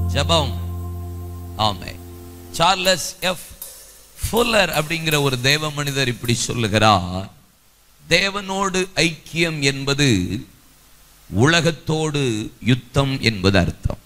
ஜெபம் ஆமே Charles F fuller அப்படிங்கிற ஒரு தேவ மனிதர் இப்படி சொல்லுகிறார் தேவனோடு ஐக்கியம் என்பது உலகத்தோடு யுத்தம் என்பது அர்த்தம்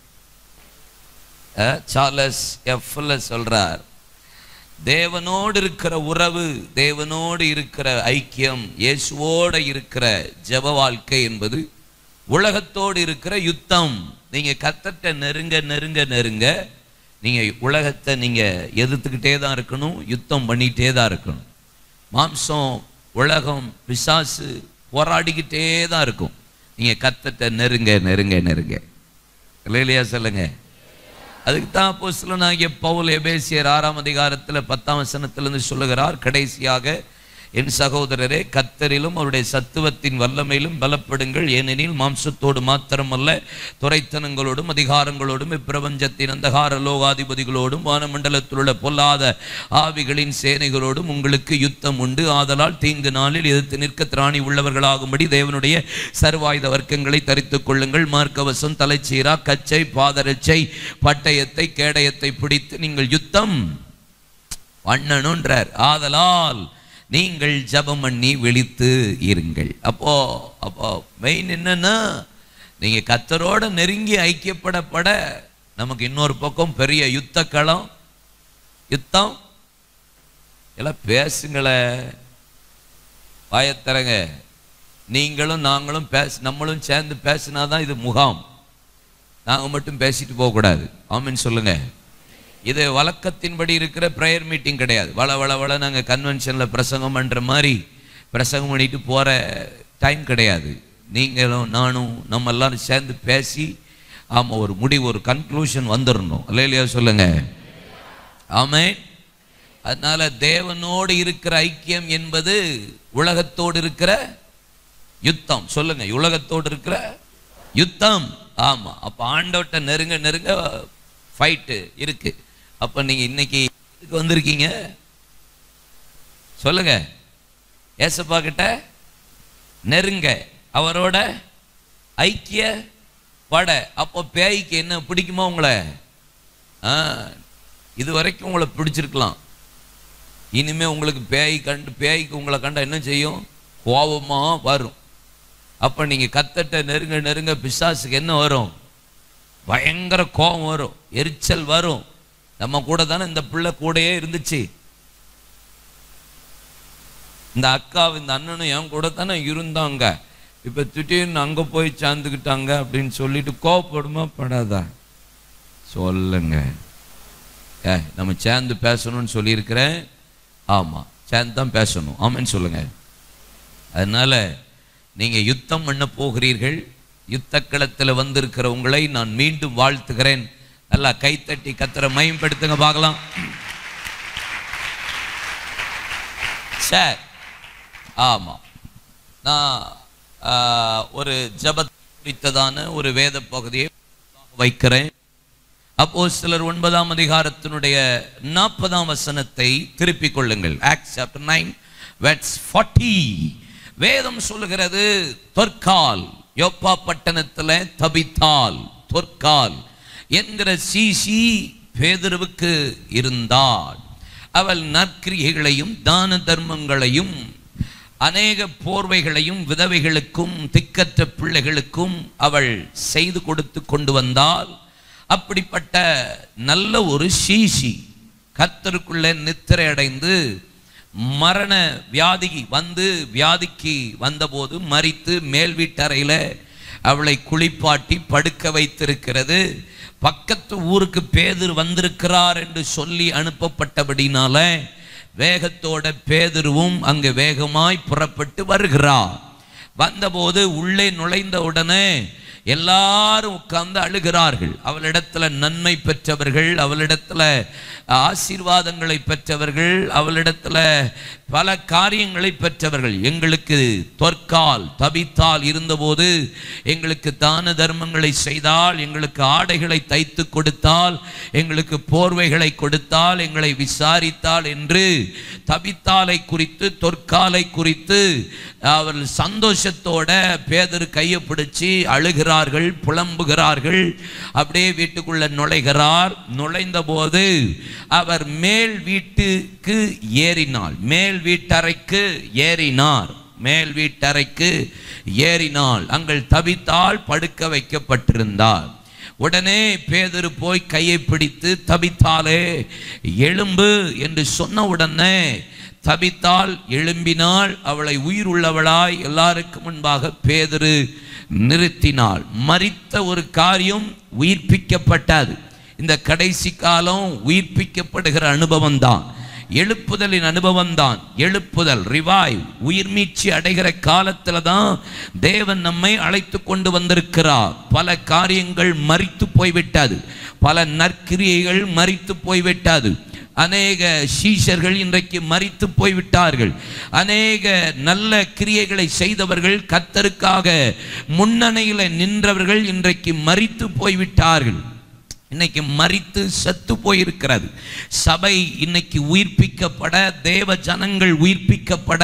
அஹ், சார்லஸ் எஃப் ஃபுல்லர் சொல்றார் தேவனோடு இருக்கிற உறவு தேவனோடு இருக்கிற ஐக்கியம் இயேசுவோடு இருக்கிற ஜெப வாழ்க்கை என்பது உலகத்தோடு இருக்கிற யுத்தம் நீங்க கத்தட்ட நெருங்க நெருங்க நெருங்க நீங்க உலகத்தை நீங்க எதிர்த்துக்கிட்டே தான் இருக்கணும் யுத்தம் பண்ணிட்டே தான் இருக்கணும் மாம்சம் உலகம் பிசாசு போராடிக்கிட்டே தான் இருக்கும் நீங்க கத்தட்ட நெருங்க நெருங்க நெருங்க இல்லையா சொல்லுங்க அதுக்கு தான் அப்போஸ்தலனாகிய பவுல் எபேசியர் ஆறாம் அதிகாரத்தில் பத்தாம் வசனத்திலிருந்து சொல்லுகிறார் கடைசியாக என் சகோதரரே கத்தரிலும் அவருடைய சத்துவத்தின் வல்லமையிலும் பலப்படுங்கள் ஏனெனில் மாம்சத்தோடு மாத்திரமல்ல துரைத்தனங்களோடும் அதிகாரங்களோடும் இப்பிரபஞ்சத்தின் அந்தகார லோகாதிபதிகளோடும் வானமண்டலத்தில் உள்ள பொல்லாத ஆவிகளின் சேனைகளோடும் உங்களுக்கு யுத்தம் உண்டு ஆதலால் தீங்கு நாளில் எதிர்த்து நிற்க திராணி உள்ளவர்களாகும்படி தேவனுடைய சர்வாயுத வர்க்கங்களை தரித்துக் கொள்ளுங்கள் மார்க்கவசம் தலைச்சீரா கச்சை பாதரட்சை பட்டயத்தை கேடயத்தை பிடித்து நீங்கள் யுத்தம் பண்ணணுன்றார் ஆதலால் நீங்கள் ஜெபம் பண்ணி விழித்து இருங்கள் அப்போ அப்போ மெயின் என்னன்னா நீங்க கத்தரோட நெருங்கி ஐக்கியப்படப்பட நமக்கு இன்னொரு பக்கம் பெரிய யுத்த களம் யுத்தம் எல்லாம் பேசுங்களே வாயத்தரங்க நீங்களும் நாங்களும் பேச நம்மளும் சேர்ந்து பேசினாதான் இது முகாம் நாங்கள் மட்டும் பேசிட்டு போகக்கூடாது ஆமென்னு சொல்லுங்க இது வழக்கத்தின்படி இருக்கிற ப்ரேயர் மீட்டிங் கிடையாது வள வள வள நாங்கள் கன்வென்ஷனில் பிரசங்கம் பண்ணுற மாதிரி பிரசங்கம் பண்ணிட்டு போகிற டைம் கிடையாது நீங்களும் நானும் நம்ம எல்லாரும் சேர்ந்து பேசி ஆமாம் ஒரு முடிவு ஒரு கன்க்ளூஷன் வந்துடணும் இல்லையா சொல்லுங்க ஆமென் அதனால தேவனோடு இருக்கிற ஐக்கியம் என்பது உலகத்தோடு இருக்கிற யுத்தம் சொல்லுங்க உலகத்தோடு இருக்கிற யுத்தம் ஆமா அப்ப ஆண்டவட்ட நெருங்க நெருங்க ஃபைட்டு இருக்கு அப்ப நீங்க இன்னைக்கு இதுக்கு வந்திருக்கீங்க சொல்லுங்க ஏசப்பா கிட்ட நெருங்க அவரோட ஐக்கிய பட அப்போ பேய்க்கு என்ன பிடிக்குமா உங்களை ஆ இது வரைக்கும் உங்களை பிடிச்சிருக்கலாம் இனிமே உங்களுக்கு பேய் கண்டு பேய்க்கு உங்களை கண்டா என்ன செய்யும் கோபமா வரும் அப்ப நீங்க கத்தட்ட நெருங்க நெருங்க பிசாசுக்கு என்ன வரும் பயங்கர கோபம் வரும் எரிச்சல் வரும் நம்ம கூட தானே இந்த பிள்ளை கூடயே இருந்துச்சு இந்த அக்கா இந்த அண்ணனும் என் கூட தானே இருந்தாங்க இப்ப திடீர்னு அங்க போய் சார்ந்துக்கிட்டாங்க அப்படின்னு சொல்லிட்டு கோவப்படுமா படாதா சொல்லுங்க ஏ நம்ம சேர்ந்து பேசணும்னு சொல்லியிருக்கிறேன் ஆமா சேர்ந்து தான் பேசணும் ஆமான்னு சொல்லுங்க அதனால நீங்க யுத்தம் பண்ண போகிறீர்கள் யுத்த களத்தில் வந்திருக்கிற உங்களை நான் மீண்டும் வாழ்த்துகிறேன் நல்லா கைத்தட்டி கத்தரை மயம்படுத்துங்க பார்க்கலாம் சார் ஆமா நான் ஆ, ஒரு ஜப குறித்ததான ஒரு வேத பகுதியை வைக்கிறேன் அப்போ சிலர் ஒன்பதாம் அதிகாரத்தினுடைய நாற்பதாம் வசனத்தை திருப்பிக் கொள்ளுங்கள் Acts chapter nine verse forty வேதம் சொல்லுகிறது தொற்கால் யோப்பா பட்டணத்துல தபித்தால் தொற்கால் என்கிற சிசி பேதுருவுக்கு இருந்தாள் அவள் நற்கிரியைகளையும் தான தர்மங்களையும் அநேக போர்வைகளையும் விதவைகளுக்கும் திக்கற்ற பிள்ளைகளுக்கும் அவள் செய்து கொடுத்து கொண்டு வந்தால் அப்படிப்பட்ட நல்ல ஒரு சீசி கத்தருக்குள்ள நித்திரை அடைந்து மரண வியாதி வந்து வியாதிக்கு வந்தபோது மரித்து மேல் வீட்டறையில அவளை குளிப்பாட்டி படுக்க வைத்திருக்கிறது பக்கத்து ஊருக்கு பேதர் வந்திருக்கிறார் என்று சொல்லி அனுப்பப்பட்டபடினால வேகத்தோட பேதுருவும் அங்கு வேகமாய் புறப்பட்டு வருகிறார் வந்தபோது உள்ளே நுழைந்த உடனே எல்லாரும் உட்கார்ந்து அழுகிறார்கள் அவளிடத்துல நன்மை பெற்றவர்கள் அவளிடத்துல ஆசீர்வாதங்களை பெற்றவர்கள் அவளிடத்துல பல காரியங்களை பெற்றவர்கள் எங்களுக்கு தொற்கால் தபித்தால் இருந்தபோது எங்களுக்கு தான தர்மங்களை செய்தால் எங்களுக்கு ஆடைகளை தைத்து கொடுத்தால் எங்களுக்கு போர்வைகளை கொடுத்தால் எங்களை விசாரித்தால் என்று தபித்தாலை குறித்து தொற்காலை குறித்து அவர்கள் சந்தோஷத்தோட பேதர் கையை பிடிச்சி அழுகிறார்கள் புலம்புகிறார்கள் அப்படியே வீட்டுக்குள்ள நுழைகிறார் நுழைந்த போது அவர் மேல் வீட்டுக்கு ஏறினாள் மேல் வீட்டறைக்கு ஏறினார் மேல் வீட்டறைக்கு ஏறினாள் அங்கள் தவித்தால் படுக்க வைக்கப்பட்டிருந்தார் உடனே பேதரு போய் கையை பிடித்து தபித்தாலே எழும்பு என்று சொன்ன உடனே தபித்தால் எழும்பினாள் அவளை உயிர் உள்ளவளாய் எல்லாருக்கு முன்பாக பேதரு நிறுத்தினாள் மரித்த ஒரு காரியம் உயிர்ப்பிக்கப்பட்டது இந்த கடைசி காலம் உயிர்ப்பிக்கப்படுகிற அனுபவம் தான் எழுப்புதலின் அனுபவம் தான் எழுப்புதல் ரிவாய் உயிர்மீட்சி அடைகிற காலத்துல தான் தேவன் நம்மை அழைத்து கொண்டு வந்திருக்கிறார் பல காரியங்கள் மறித்து போய்விட்டது பல நற்கிரியைகள் மறித்து போய்விட்டது அநேக சீஷர்கள் இன்றைக்கு மறித்து போய்விட்டார்கள் அநேக நல்ல கிரியைகளை செய்தவர்கள் கத்தருக்காக முன்னணியில் நின்றவர்கள் இன்றைக்கு மறித்து போய்விட்டார்கள் இன்னைக்கு மறித்து செத்து போயிருக்கிறது சபை இன்னைக்கு உயிர்ப்பிக்கப்பட தேவ ஜனங்கள் உயிர்ப்பிக்கப்பட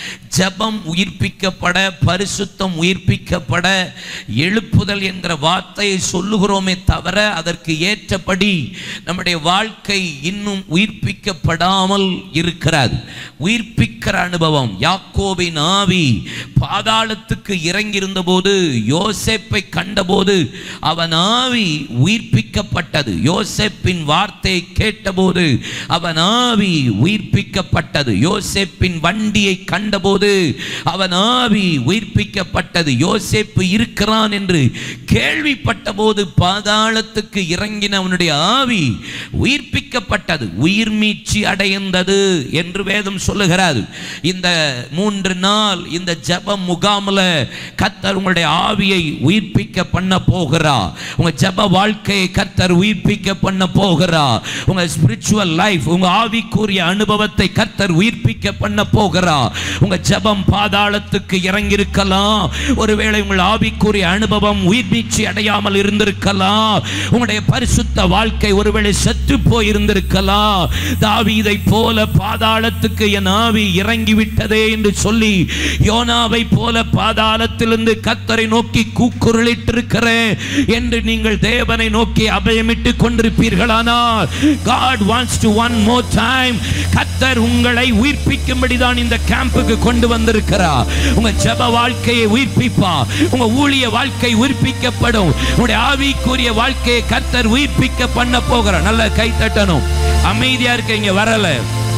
ஜெபம் உயிர்ப்பிக்கப்பட பரிசுத்தம் உயிர்ப்பிக்கப்பட எழுப்புதல் என்கிற வார்த்தையை சொல்லுகிறோமே தவிர அதற்கு ஏற்றபடி நம்முடைய வாழ்க்கை இன்னும் உயிர்ப்பிக்கப்படாமல் இருக்கிறது உயிர்ப்பிக்கிற அனுபவம் யாக்கோபின் ஆவி பாதாளத்துக்கு இறங்கியிருந்த போது யோசேப்பை கண்டபோது அவன் ஆவி உயிர்ப்பிக்கப்பட்டது யோசேப்பின் வார்த்தையை கேட்டபோது அவன் ஆவி உயிர்ப்பிக்கப்பட்டது யோசேப்பின் வண்டியை கண்டபோது அவன் ஆவி உயிர்ப்பிக்கப்பட்டது யோசேப்பு இருக்கிறான் என்று கேள்விப்பட்ட போது பாதாளத்துக்கு இறங்கின அவனுடைய ஆவி உயிர்ப்பிக்கப்பட்டது உயிர் மீட்சி அடைந்தது என்று வேதம் சொல்லுகிறாது இந்த மூன்று நாள் இந்த ஜெப முகாமில் கத்தர் உங்களுடைய ஆவியை உயிர்ப்பிக்க பண்ண போகிறா உங்க ஜெப வாழ்க்கையை கத்தர் உயிர்ப்பிக்க பண்ண போகிறா உங்க ஸ்பிரிச்சுவல் லைஃப் உங்க ஆவிக்குரிய அனுபவத்தை கத்தர் உயிர்ப்பிக்க பண்ண போகிறா உங்க ஜெபம் பாதாளத்துக்கு இறங்கி இருக்கலாம் ஒருவேளை உங்கள் ஆவிக்குரிய அனுபவம் உயிர்மீட்சி அடையாமல் இருந்திருக்கலாம் உங்களுடைய பரிசுத்த வாழ்க்கை ஒருவேளை செத்து போய் இருந்திருக்கலாம் தாவீதை போல பாதாளத்துக்கு என் ஆவி இறங்கி விட்டதே என்று சொல்லி யோனாவை போல பாதாளத்திலிருந்து கத்தரை நோக்கி கூக்குரலிட்டிருக்கிறேன் என்று நீங்கள் தேவனை நோக்கி அபயமிட்டு கொண்டிருப்பீர்களானால் God wants to one more time கத்தர் உங்களை உயிர்ப்பிக்கும்படி தான் இந்த கேம்புக்கு கொண்டு வந்திருக்கிறார் உங்க ஜெப வாழ்க்கையை உயிர்ப்பிப்பா உங்க ஊழிய வாழ்க்கை உயிர்ப்பிக்கப்படும் உங்களுடைய ஆவிக்குரிய வாழ்க்கையை கத்தர் உயிர்ப்பிக்க பண்ண போகிறார் நல்ல கை தட்டணும் அமைதியா இருக்க இங்க வரல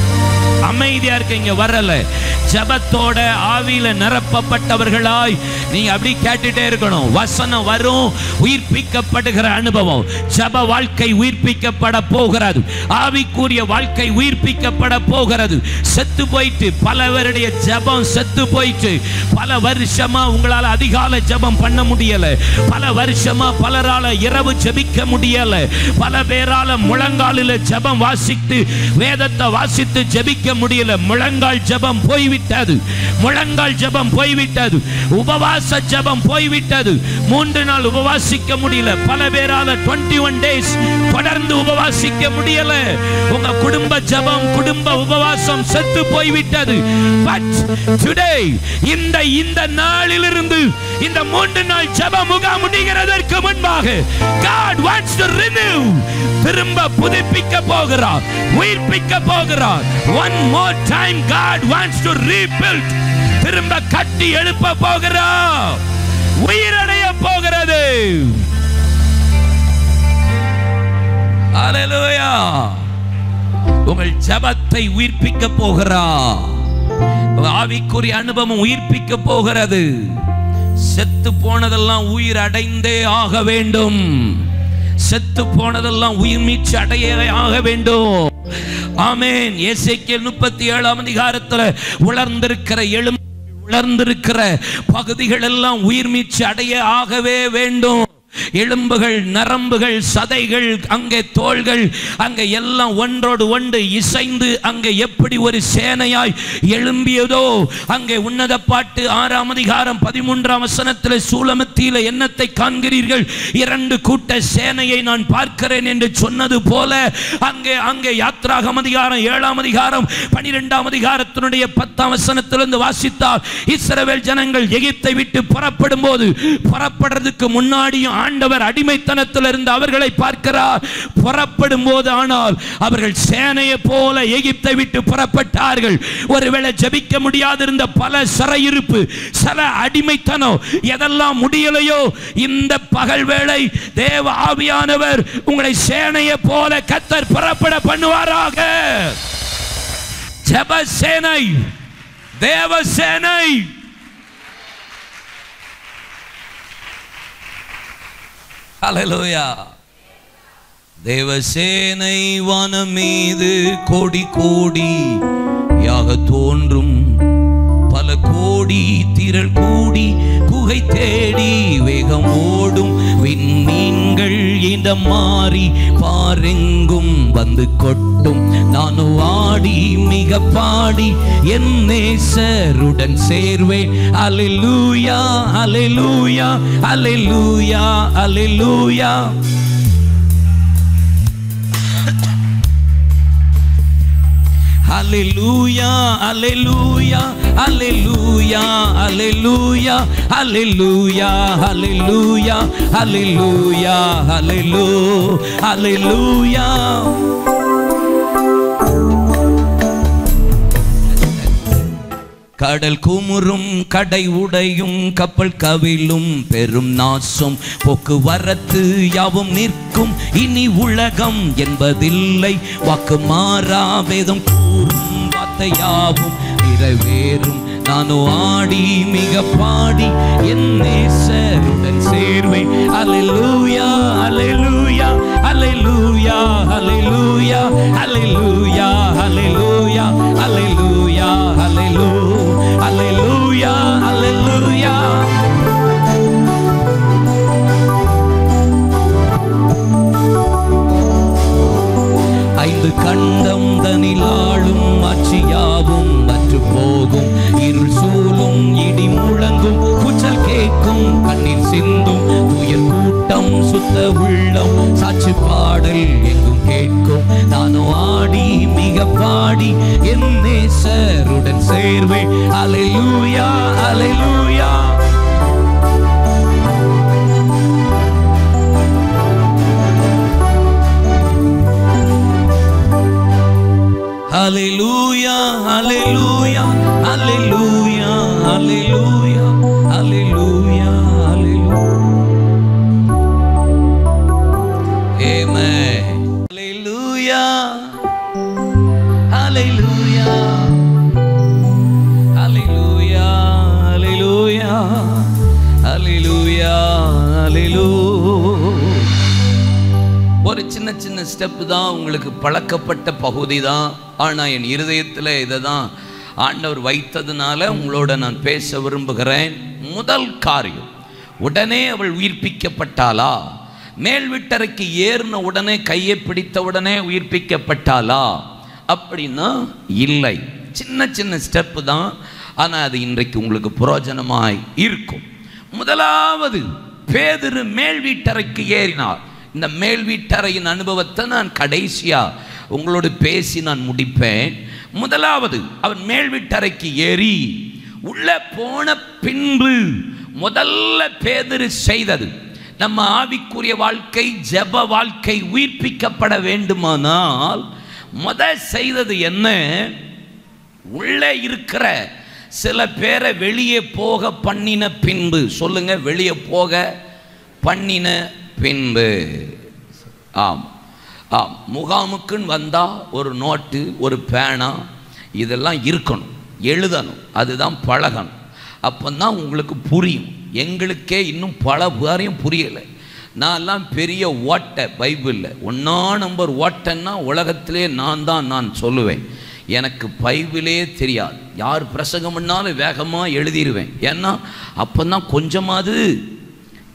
அமைதியா இருக்க இங்க வரல ஜபத்தோட ஆவியில நிரப்பப்பட்டவர்களாய் நீங்க அப்படி கேட்டுட்டே இருக்கணும் வசனம் வரும் உயிர்ப்பிக்கப்படுகிற அனுபவம் ஜப வாழ்க்கை உயிர்ப்பிக்கப்பட போகிறது ஆவிக்குரிய வாழ்க்கை உயிர்ப்பிக்கப்பட போகிறது செத்து போயிட்டு பலவருடைய ஜபம் செத்து போயிட்டு பல வருஷமா உங்களால அதிகால ஜபம் பண்ண முடியல பல வருஷமா பலரால இரவு ஜெபிக்க முடியல பல பேரால முழங்காலில் ஜபம் வாசித்து வேதத்தை வாசித்து ஜெபிக்க முடியல முழங்கால் ஜெபம் போய்விட்டது முழங்கால் ஜெபம் போய்விட்டது உபவாச ஜெபம் போய்விட்டது மூன்று நாள் உபவாசிக்க முடியல பல பேரால 21 ஒன் டேஸ் தொடர்ந்து உபவாசிக்க முடியல உங்க குடும்ப ஜெபம் குடும்ப உபவாசம் செத்து போய்விட்டது பட் டுடே இந்த இந்த நாளிலிருந்து இந்த மூன்று நாள் ஜெப முகாம் முடிகிறதற்கு முன்பாக God wants to renew திரும்ப புதுப்பிக்க போகிறார் உயிர்ப்பிக்க போகிறார் one more time God wants to rebuild திரும்ப கட்டி எழுப்ப போகிறார் உயிரடைய போகிறது Hallelujah. உங்கள் ஜபத்தை உயிர்ப்பிக்க போகிறார் உங்க ஆவிக்குரிய அனுபவம் உயிர்ப்பிக்க போகிறது செத்து போனதெல்லாம் உயிர் அடைந்தே ஆக வேண்டும் செத்து போனதெல்லாம் உயிர் மீட்சி அடைய ஆக வேண்டும் ஆமென் எசேக்கியேல் முப்பத்தி ஏழாம் அதிகாரத்துல உலர்ந்திருக்கிற எழும் உலர்ந்திருக்கிற பகுதிகள் எல்லாம் உயிர் மீட்சி அடைய ஆகவே வேண்டும் எலும்புகள் நரம்புகள் சதைகள் அங்கே தோள்கள் அங்கே எல்லாம் ஒன்றோடு ஒன்று இசைந்து அங்கே எப்படி ஒரு சேனையாய் எழும்பியதோ அங்கே உன்னத பாட்டு ஆறாம் அதிகாரம் பதிமூன்றாம் வசனத்தில் சூலமத்தியில் என்னத்தை காண்கிறீர்கள் இரண்டு கூட்ட சேனையை நான் பார்க்கிறேன் என்று சொன்னது போல அங்கே அங்கே யாத்ராகம் அதிகாரம் ஏழாம் அதிகாரம் பனிரெண்டாம் அதிகாரத்தினுடைய பத்தாம் வசனத்திலிருந்து வாசித்தால் இஸ்ரவேல் ஜனங்கள் எகிப்தை விட்டு புறப்படும் போது புறப்படுறதுக்கு முன்னாடியும் ஆண்டவர் அடிமைத்தனத்தில் இருந்து அவர்களை பார்க்கிறார் புறப்படும் போது ஆனால் அவர்கள் சேனையை போல எகிப்தை விட்டு புறப்பட்டார்கள் ஒருவேளை ஜெபிக்க முடியாதிருந்த பல சிறையிருப்பு சில அடிமைத்தனம் எதெல்லாம் முடியலையோ இந்த பகல் வேளை தேவ ஆவியானவர் உங்களை சேனையை போல கத்தர் புறப்பட பண்ணுவாராக ஜெப சேனை தேவ சேனை ஹalleluya தேவசேனை வானம் மீது கோடி கோடி யாக தோன்றும் பல கோடி திரள் கூடி குகை தேடி வேகம் ஓடும் விண்மீன்கள் இந்த மாறி பாரெங்கும் வந்து கொட்டும் நானும் ஆடி மிக பாடி என் நேசருடன் சேர்வேன் அலிலூயா அலிலூயா அலிலூயா அலிலூயா Hallelujah, hallelujah, hallelujah, hallelujah, hallelujah, hallelujah, hallelujah, hallelujah, hallelujah. கடல் குமுறும் கடை உடையும் கப்பல் கவிழும் பெரும் நாசம் போக்குவரத்து யாவும் நிற்கும் இனி உலகம் என்பதில்லை வாக்கு மாறா வேதம் கூறும் வார்த்தையாவும் நிறைவேறும் நானும் ஆடி மிக பாடி என் நேசருடன் சேர்வேன் அலையூயா அலையூயா அலையூயா அலையூயா அலையூயா அலையூயா அலையூயா அலையூயா அலையூயா அலையூயா ஐந்து கண்டம் தனிலாளும் ஆட்சியாவும் மற்று போகும் இருள் சூழும் இடி முழங்கும் கூச்சல் கேட்கும் கண்ணீர் சிந்தும் உயர் கூட்டம் சுத்த உள்ளம் சாட்சி பாடல் எங்கும் கேட்கும் நானும் ஆடி மிக பாடி என் நேசருடன் சேர்வேன் அலையூயா அலையூயா Hallelujah, hallelujah, hallelujah, hallelujah, hallelujah, hallelujah. Amen. Hallelujah. Hallelujah. Hallelujah. Hallelujah. Hallelujah. Hallelujah. ஒரு சின்ன சின்ன ஸ்டெப் தான் உங்களுக்கு பழக்கப்பட்ட பகுதி தான் ஆனால் என் இருதயத்தில் இதை தான் ஆண்டவர் வைத்ததுனால உங்களோட நான் பேச விரும்புகிறேன் முதல் காரியம் உடனே அவள் உயிர்ப்பிக்கப்பட்டாளா மேல் வீட்டறைக்கு ஏறின உடனே கையை பிடித்த உடனே உயிர்ப்பிக்கப்பட்டாளா அப்படின்னா இல்லை சின்ன சின்ன ஸ்டெப்பு தான் ஆனால் அது இன்றைக்கு உங்களுக்கு புரோஜனமாய் இருக்கும் முதலாவது பேதுரு மேல் வீட்டறைக்கு ஏறினார் இந்த மேல் வீட்டறையின் அனுபவத்தை நான் கடைசியா உங்களோடு பேசி நான் முடிப்பேன் முதலாவது அவன் மேல் வீட்டறைக்கு ஏறி உள்ள போன பின்பு முதல்ல பேதுரு செய்தது நம்ம ஆவிக்குரிய வாழ்க்கை ஜெப வாழ்க்கை உயிர்ப்பிக்கப்பட வேண்டுமானால் முத செய்தது என்ன உள்ளே இருக்கிற சில பேரை வெளியே போக பண்ணின பின்பு சொல்லுங்க வெளியே போக பண்ணின பின்பு ஆம் ஆம் முகாமுக்குன்னு வந்தால் ஒரு நோட்டு ஒரு பேனா இதெல்லாம் இருக்கணும் எழுதணும் அதுதான் பழகணும் அப்போ தான் உங்களுக்கு புரியும் எங்களுக்கே இன்னும் பல காரியம் புரியலை நான்லாம் பெரிய ஓட்டை பைபிளில் ஒன்றா நம்பர் ஓட்டன்னா உலகத்திலே நான் தான் நான் சொல்லுவேன் எனக்கு பைபிளே தெரியாது யார் பிரசங்கம் பண்ணாலும் வேகமாக எழுதிடுவேன் ஏன்னா அப்போ தான் கொஞ்சமாவது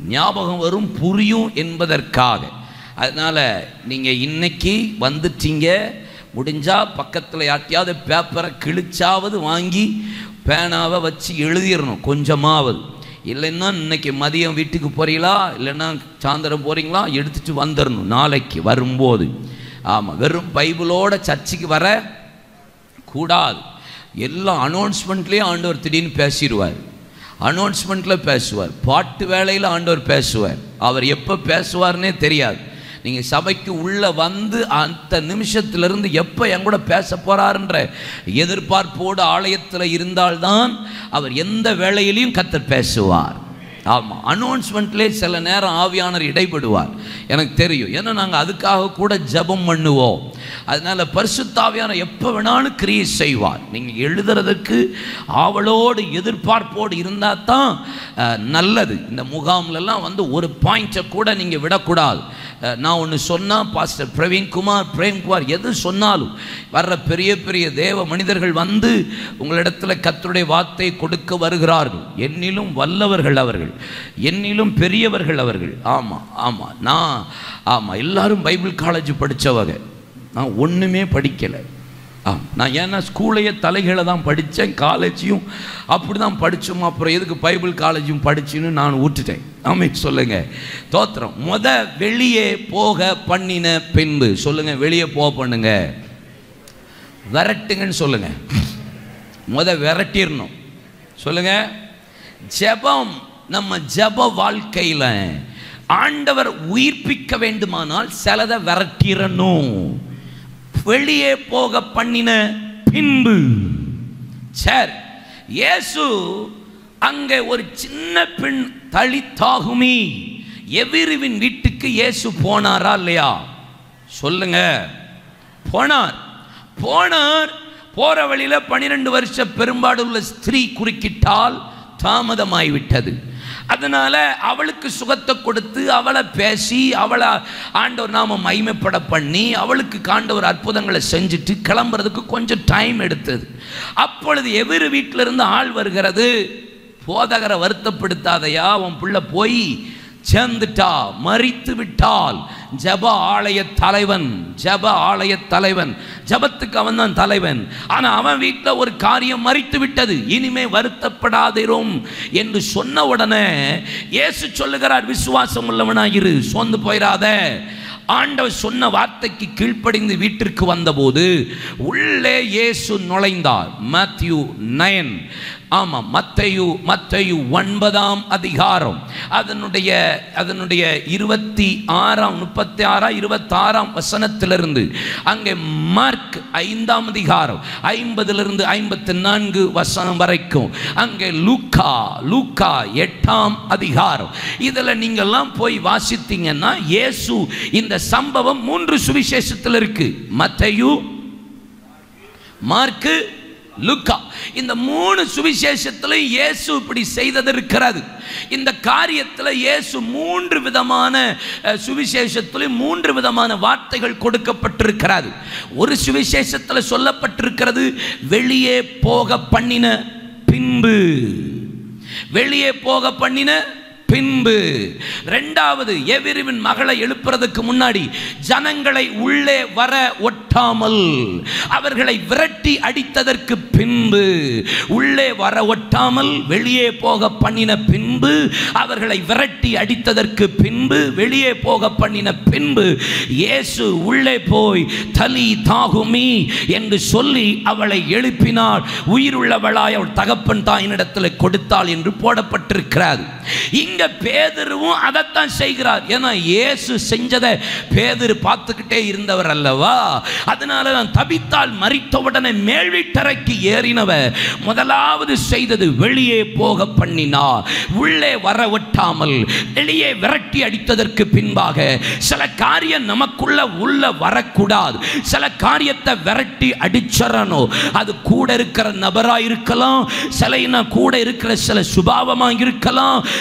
ஞாபகம் வரும் புரியும் என்பதற்காக அதனால் நீங்கள் இன்னைக்கு வந்துட்டீங்க முடிஞ்சால் பக்கத்தில் யார்ட்டையாவது பேப்பரை கிழிச்சாவது வாங்கி பேனாவை வச்சு எழுதிடணும் கொஞ்சமாவது இல்லைன்னா இன்னைக்கு மதியம் வீட்டுக்கு போறீங்களா இல்லைன்னா சாயந்தரம் போகிறீங்களா எடுத்துட்டு வந்துடணும் நாளைக்கு வரும்போது ஆமாம் வெறும் பைபிளோட சர்ச்சுக்கு வர கூடாது எல்லா அனௌன்ஸ்மெண்ட்லேயும் ஆண்டவர் திடீர்னு பேசிடுவார் அனௌன்ஸ்மெண்ட்டில் பேசுவார் பாட்டு வேலையில் ஆண்டவர் பேசுவார் அவர் எப்போ பேசுவார்னே தெரியாது நீங்கள் சபைக்கு உள்ளே வந்து அந்த நிமிஷத்திலிருந்து எப்போ என் கூட பேச போகிறாருன்ற எதிர்பார்ப்போடு ஆலயத்தில் இருந்தால்தான் அவர் எந்த வேளையிலையும் கத்தர் பேசுவார் ஆமாம் அனௌன்ஸ்மெண்ட்லேயே சில நேரம் ஆவியானர் இடைபடுவார் எனக்கு தெரியும் ஏன்னா நாங்கள் அதுக்காக கூட ஜெபம் பண்ணுவோம் அதனால பரிசுத்தாவியான எப்போ வேணாலும் கிரியை செய்வார் நீங்கள் எழுதுறதுக்கு ஆவலோடு எதிர்பார்ப்போடு இருந்தால் தான் அஹ், நல்லது இந்த முகாம்லலாம் வந்து ஒரு பாயிண்ட்டை கூட நீங்கள் விடக்கூடாது அஹ், நான் ஒன்று சொன்னால் பாஸ்டர் பிரவீன்குமார் பிரேம்குமார் எது சொன்னாலும் வர்ற பெரிய பெரிய தேவ மனிதர்கள் வந்து உங்களிடத்தில் கர்த்தருடைய வார்த்தை கொடுக்க வருகிறார்கள் என்னிலும் வல்லவர்கள் அவர்கள் என்னிலும் பெரியவர்கள் அவர்கள் ஆமாம் ஆமாம் நான் ஆமாம் எல்லாரும் பைபிள் காலேஜ் படித்தவங்க நான் ஒன்றுமே படிக்கலை ஆ நான் ஏன்னா ஸ்கூலையே தலைகளை தான் படித்தேன் காலேஜையும் அப்படி தான் படித்தோம் அப்புறம் எதுக்கு பைபிள் காலேஜும் படிச்சுன்னு நான் விட்டுட்டேன் ஆமே சொல்லுங்க தோத்திரம் முத வெளியே போக பண்ணின பின்பு சொல்லுங்க வெளியே போக பண்ணுங்க விரட்டுங்கன்னு சொல்லுங்க முத விரட்டிடணும் சொல்லுங்க ஜெபம் நம்ம ஜெப வாழ்க்கையில் ஆண்டவர் உயிர்ப்பிக்க வேண்டுமானால் சிலதை விரட்டிடணும் வெளியே போக பண்ணின பின்பு சரி இயேசு அங்கே ஒரு சின்ன பெண் தளித்தாகுமி எவிரிவின் வீட்டுக்கு இயேசு போனாரா இல்லையா சொல்லுங்க போனார் போனார் போற வழியில பனிரெண்டு வருஷ பெரும்பாடு உள்ள ஸ்திரீ குறுக்கிட்டால் தாமதமாய்விட்டது அதனால அவளுக்கு சுகத்தை கொடுத்து அவளை பேசி அவளை ஆண்டவர் நாம மைமைப்பட பண்ணி அவளுக்கு காண்டவர் அற்புதங்களை செஞ்சுட்டு கிளம்புறதுக்கு கொஞ்சம் டைம் எடுத்தது அப்பொழுது எதிர் வீட்டில இருந்து ஆள் வருகிறது போதகரை வருத்தப்படுத்தாதையா உன் பிள்ளை போய் சேர்ந்துட்டா மறித்து விட்டால் ஜப ஆலய தலைவன் ஜப ஆலய தலைவன் ஜபத்துக்கு அவன் தான் தலைவன் ஆனா அவன் வீட்டில் ஒரு காரியம் மறித்து விட்டது இனிமே வருத்தப்படாதிரும் என்று சொன்ன உடனே இயேசு சொல்லுகிறார் விசுவாசம் உள்ளவனாயிரு சோர்ந்து போயிடாத ஆண்டவர் சொன்ன வார்த்தைக்கு கீழ்ப்படிந்து வீட்டிற்கு வந்தபோது உள்ளே இயேசு நுழைந்தார் மேத்யூ நயன் ஆமாம் மத்தையு மத்தையு ஒன்பதாம் அதிகாரம் அதனுடைய அதனுடைய இருபத்தி ஆறாம் முப்பத்தி ஆறாம் இருபத்தாறாம் வசனத்திலிருந்து அங்கே மார்க் ஐந்தாம் அதிகாரம் ஐம்பதிலிருந்து ஐம்பத்தி நான்கு வசனம் வரைக்கும் அங்கே லூக்கா லூக்கா எட்டாம் அதிகாரம் இதில் நீங்கள்லாம் போய் வாசித்தீங்கன்னா இயேசு இந்த சம்பவம் மூன்று சுவிசேஷத்தில் இருக்கு மத்தையு மார்க்கு லுக்கா இந்த மூணு சுவிசேஷத்தில் இயேசு இப்படி செய்தது இருக்கிறது இந்த காரியத்தில் இயேசு மூன்று விதமான அஹ், சுவிசேஷத்தில் மூன்று விதமான வார்த்தைகள் கொடுக்கப்பட்டிருக்கிறது ஒரு சுவிசேஷத்தில் சொல்லப்பட்டிருக்கிறது வெளியே போக பண்ணின பின்பு வெளியே போக பண்ணின பின்பு ரெண்டாவது எவிரிவின் மகளை எழுப்புறதுக்கு முன்னாடி ஜனங்களை உள்ளே வர ஒட்டாமல் அவர்களை விரட்டி அடித்ததற்கு பின்பு உள்ளே வர ஒட்டாமல் வெளியே போக பண்ணின பின்பு அவர்களை விரட்டி அடித்ததற்கு பின்பு வெளியே போக பண்ணின பின்பு இயேசு உள்ளே போய் தலி தாகுமி என்று சொல்லி அவளை எழுப்பினாள் உயிருள்ளவளாய் அவள் தகப்பன் தாயினிடத்தில் கொடுத்தாள் என்று போடப்பட்டிருக்கிறது இங்க பேதருவும் அதைத்தான் செய்கிறார் ஏன்னா இயேசு செஞ்சதை பேதரு பார்த்துக்கிட்டே இருந்தவர் அல்லவா அதனால நான் தபித்தால் மறித்தவுடனே மேல் வீட்டறைக்கு ஏறினவர் முதலாவது செய்தது வெளியே போக பண்ணினார் உள்ளே வர ஒட்டாமல் வெளியே விரட்டி அடித்ததற்கு பின்பாக சில காரியம் நமக்குள்ள உள்ள வரக்கூடாது சில காரியத்தை விரட்டி அடிச்சிடணும் அது கூட இருக்கிற நபரா இருக்கலாம் சில இன்னும் கூட இருக்கிற சில சுபாவமா இருக்கலாம் சில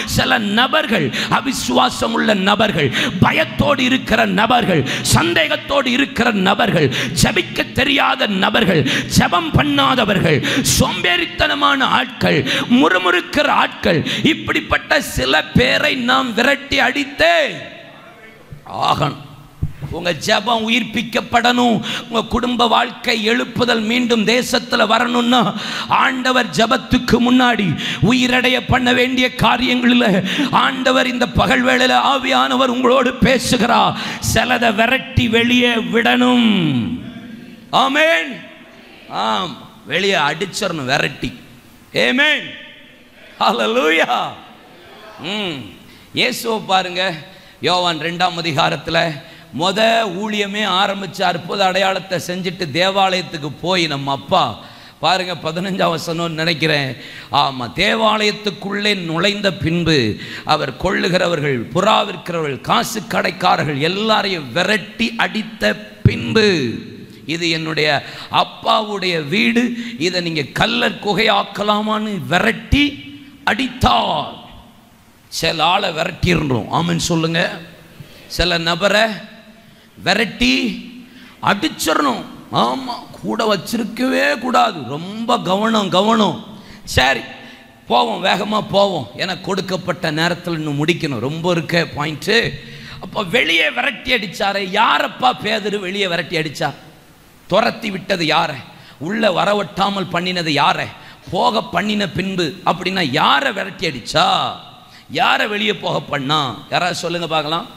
நபர்கள் அவிசுவாசம் உள்ள நபர்கள் பயத்தோடு இருக்கிற நபர்கள் சந்தேகத்தோடு இருக்கிற நபர்கள் ஜெபிக்க தெரியாத நபர்கள் ஜெபம் பண்ணாதவர்கள் சோம்பேறித்தனமான ஆட்கள் முறுமுறுக்கிற ஆட்கள் இப்படிப்பட்ட சில பேரை நாம் விரட்டி அடித்தே ஆகணும் உங்க ஜெபம் உயிர்ப்பிக்கப்படணும் உங்க குடும்ப வாழ்க்கை எழுப்புதல் மீண்டும் தேசத்துல வரணும்னா ஆண்டவர் ஜெபத்துக்கு முன்னாடி உயிரடைய பண்ண வேண்டிய காரியங்களில் ஆண்டவர் இந்த பகல் வேளையில ஆவியானவர் உங்களோடு பேசுகிறார் சிலதை விரட்டி வெளியே விடணும் ஆமென் ஆம் வெளியே அடிச்சிடணும் விரட்டி ஏமேன் ஹalleluya ம் இயேசுவை பாருங்க யோவான் ரெண்டாம் அதிகாரத்தில் முத ஊழியமே ஆரம்பிச்ச அற்புத அடையாளத்தை செஞ்சுட்டு தேவாலயத்துக்கு போய் நம்ம அப்பா பாருங்க பதினஞ்சாம் வசனம்னு நினைக்கிறேன் ஆமாம் தேவாலயத்துக்குள்ளே நுழைந்த பின்பு அவர் கொள்ளுகிறவர்கள் புறா விற்கிறவர்கள் காசு கடைக்காரர்கள் எல்லாரையும் விரட்டி அடித்த பின்பு இது என்னுடைய அப்பாவுடைய வீடு இதை நீங்கள் கல்லர் குகையாக்கலாமான்னு விரட்டி அடித்தார் சில ஆளை விரட்டிடுறோம் ஆமென்னு சொல்லுங்க சில நபரை விரட்டி அடிச்சிடணும் ஆமாம் கூட வச்சிருக்கவே கூடாது ரொம்ப கவனம் கவனம் சரி போவோம் வேகமாக போவோம் எனக்கு கொடுக்கப்பட்ட நேரத்தில் இன்னும் முடிக்கணும் ரொம்ப இருக்க பாயிண்ட்டு அப்போ வெளியே விரட்டி அடிச்சாரு யாரப்பா பேதரு வெளியே விரட்டி அடிச்சா துரத்தி விட்டது யாரை உள்ள வரவட்டாமல் பண்ணினது யாரை போக பண்ணின பின்பு அப்படின்னா யாரை விரட்டி அடிச்சா யாரை வெளியே போக பண்ணா யாராவது சொல்லுங்க பார்க்கலாம்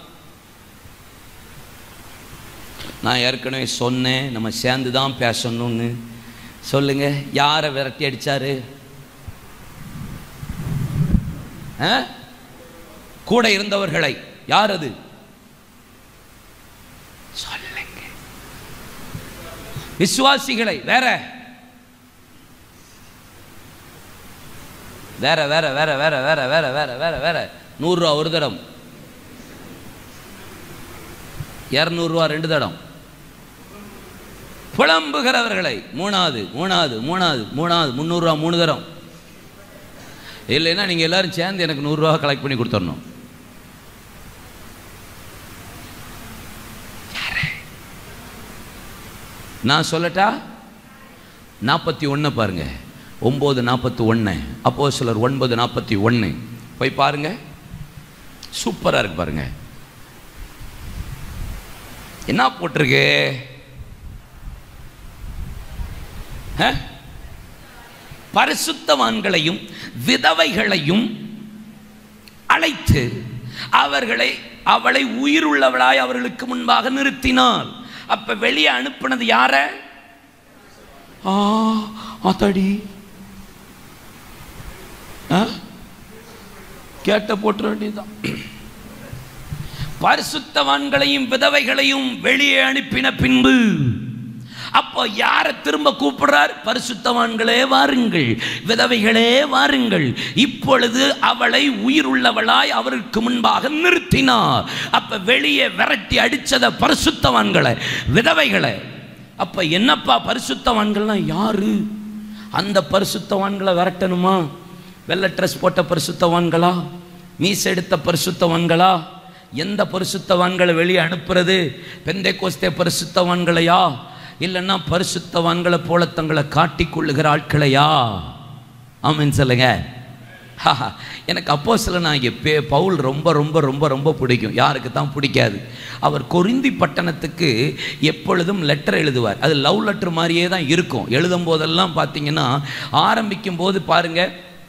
நான் ஏற்கனவே சொன்னேன் நம்ம சேர்ந்து தான் பேசணும்னு சொல்லுங்க யாரை விரட்டி அடிச்சாரு ஆ? கூட இருந்தவர்களை யார் அது சொல்லுங்க விசுவாசிகளை வேற வேற வேற வேற வேற வேற வேற வேற வேற வேற நூறுரூவா ஒரு தடம் இரநூறுவா ரெண்டு தடம் புலம்புகிறவர்களை மூணாவது மூணாவது மூணாவது மூணாவது முந்நூறுரூவா மூணு தரம் இல்லைன்னா நீங்கள் எல்லாரும் சேர்ந்து எனக்கு நூறுரூவா கலெக்ட் பண்ணி கொடுத்துடணும் நான் சொல்லட்டா நாற்பத்தி ஒன்று பாருங்க ஒம்பது நாற்பத்தி ஒன்று அப்போ சிலர் ஒன்பது நாற்பத்தி ஒன்று போய் பாருங்க சூப்பராக இருக்கு பாருங்க என்ன போட்டிருக்கு ஆ? பரிசுத்தவான்களையும் விதவைகளையும் அழைத்து அவர்களை அவளை உயிருள்ளவளாய் அவர்களுக்கு முன்பாக நிறுத்தினாள் அப்ப வெளியே அனுப்புனது யார ஆ அத்தடி ஆ? கேட்ட போட்டுற வேண்டியதுதான் பரிசுத்தவான்களையும் விதவைகளையும் வெளியே அனுப்பின பின்பு அப்போ யாரை திரும்ப கூப்பிடுறார் பரிசுத்தவான்களே வாருங்கள் விதவைகளே வாருங்கள் இப்பொழுது அவளை உயிருள்ளவளாய் அவருக்கு முன்பாக நிறுத்தினார் அப்ப வெளியே விரட்டி அடிச்சத பரிசுத்தவான்களை விதவைகளை அப்ப என்னப்பா பரிசுத்தவான்கள்லாம் யாரு அந்த பரிசுத்தவான்களை விரட்டணுமா வெள்ளை ட்ரெஸ் போட்ட பரிசுத்தவான்களா மீச எடுத்த பரிசுத்தவான்களா எந்த பரிசுத்தவான்களை வெளியே அனுப்புறது பெந்தை கோஸ்தே பரிசுத்தவான்களையா இல்லைன்னா பரிசுத்தவான்களை போல தங்களை காட்டிக்கொள்ளுகிற ஆட்களையா ஆமென் சொல்லுங்க ஹாஹா. எனக்கு அப்போ சில நான் பே பவுல் ரொம்ப ரொம்ப ரொம்ப ரொம்ப பிடிக்கும் யாருக்கு தான் பிடிக்காது அவர் கொரிந்தி பட்டணத்துக்கு எப்பொழுதும் லெட்டர் எழுதுவார் அது லவ் லெட்டர் மாதிரியே தான் இருக்கும் எழுதும் போதெல்லாம் பார்த்தீங்கன்னா ஆரம்பிக்கும் போது பாருங்க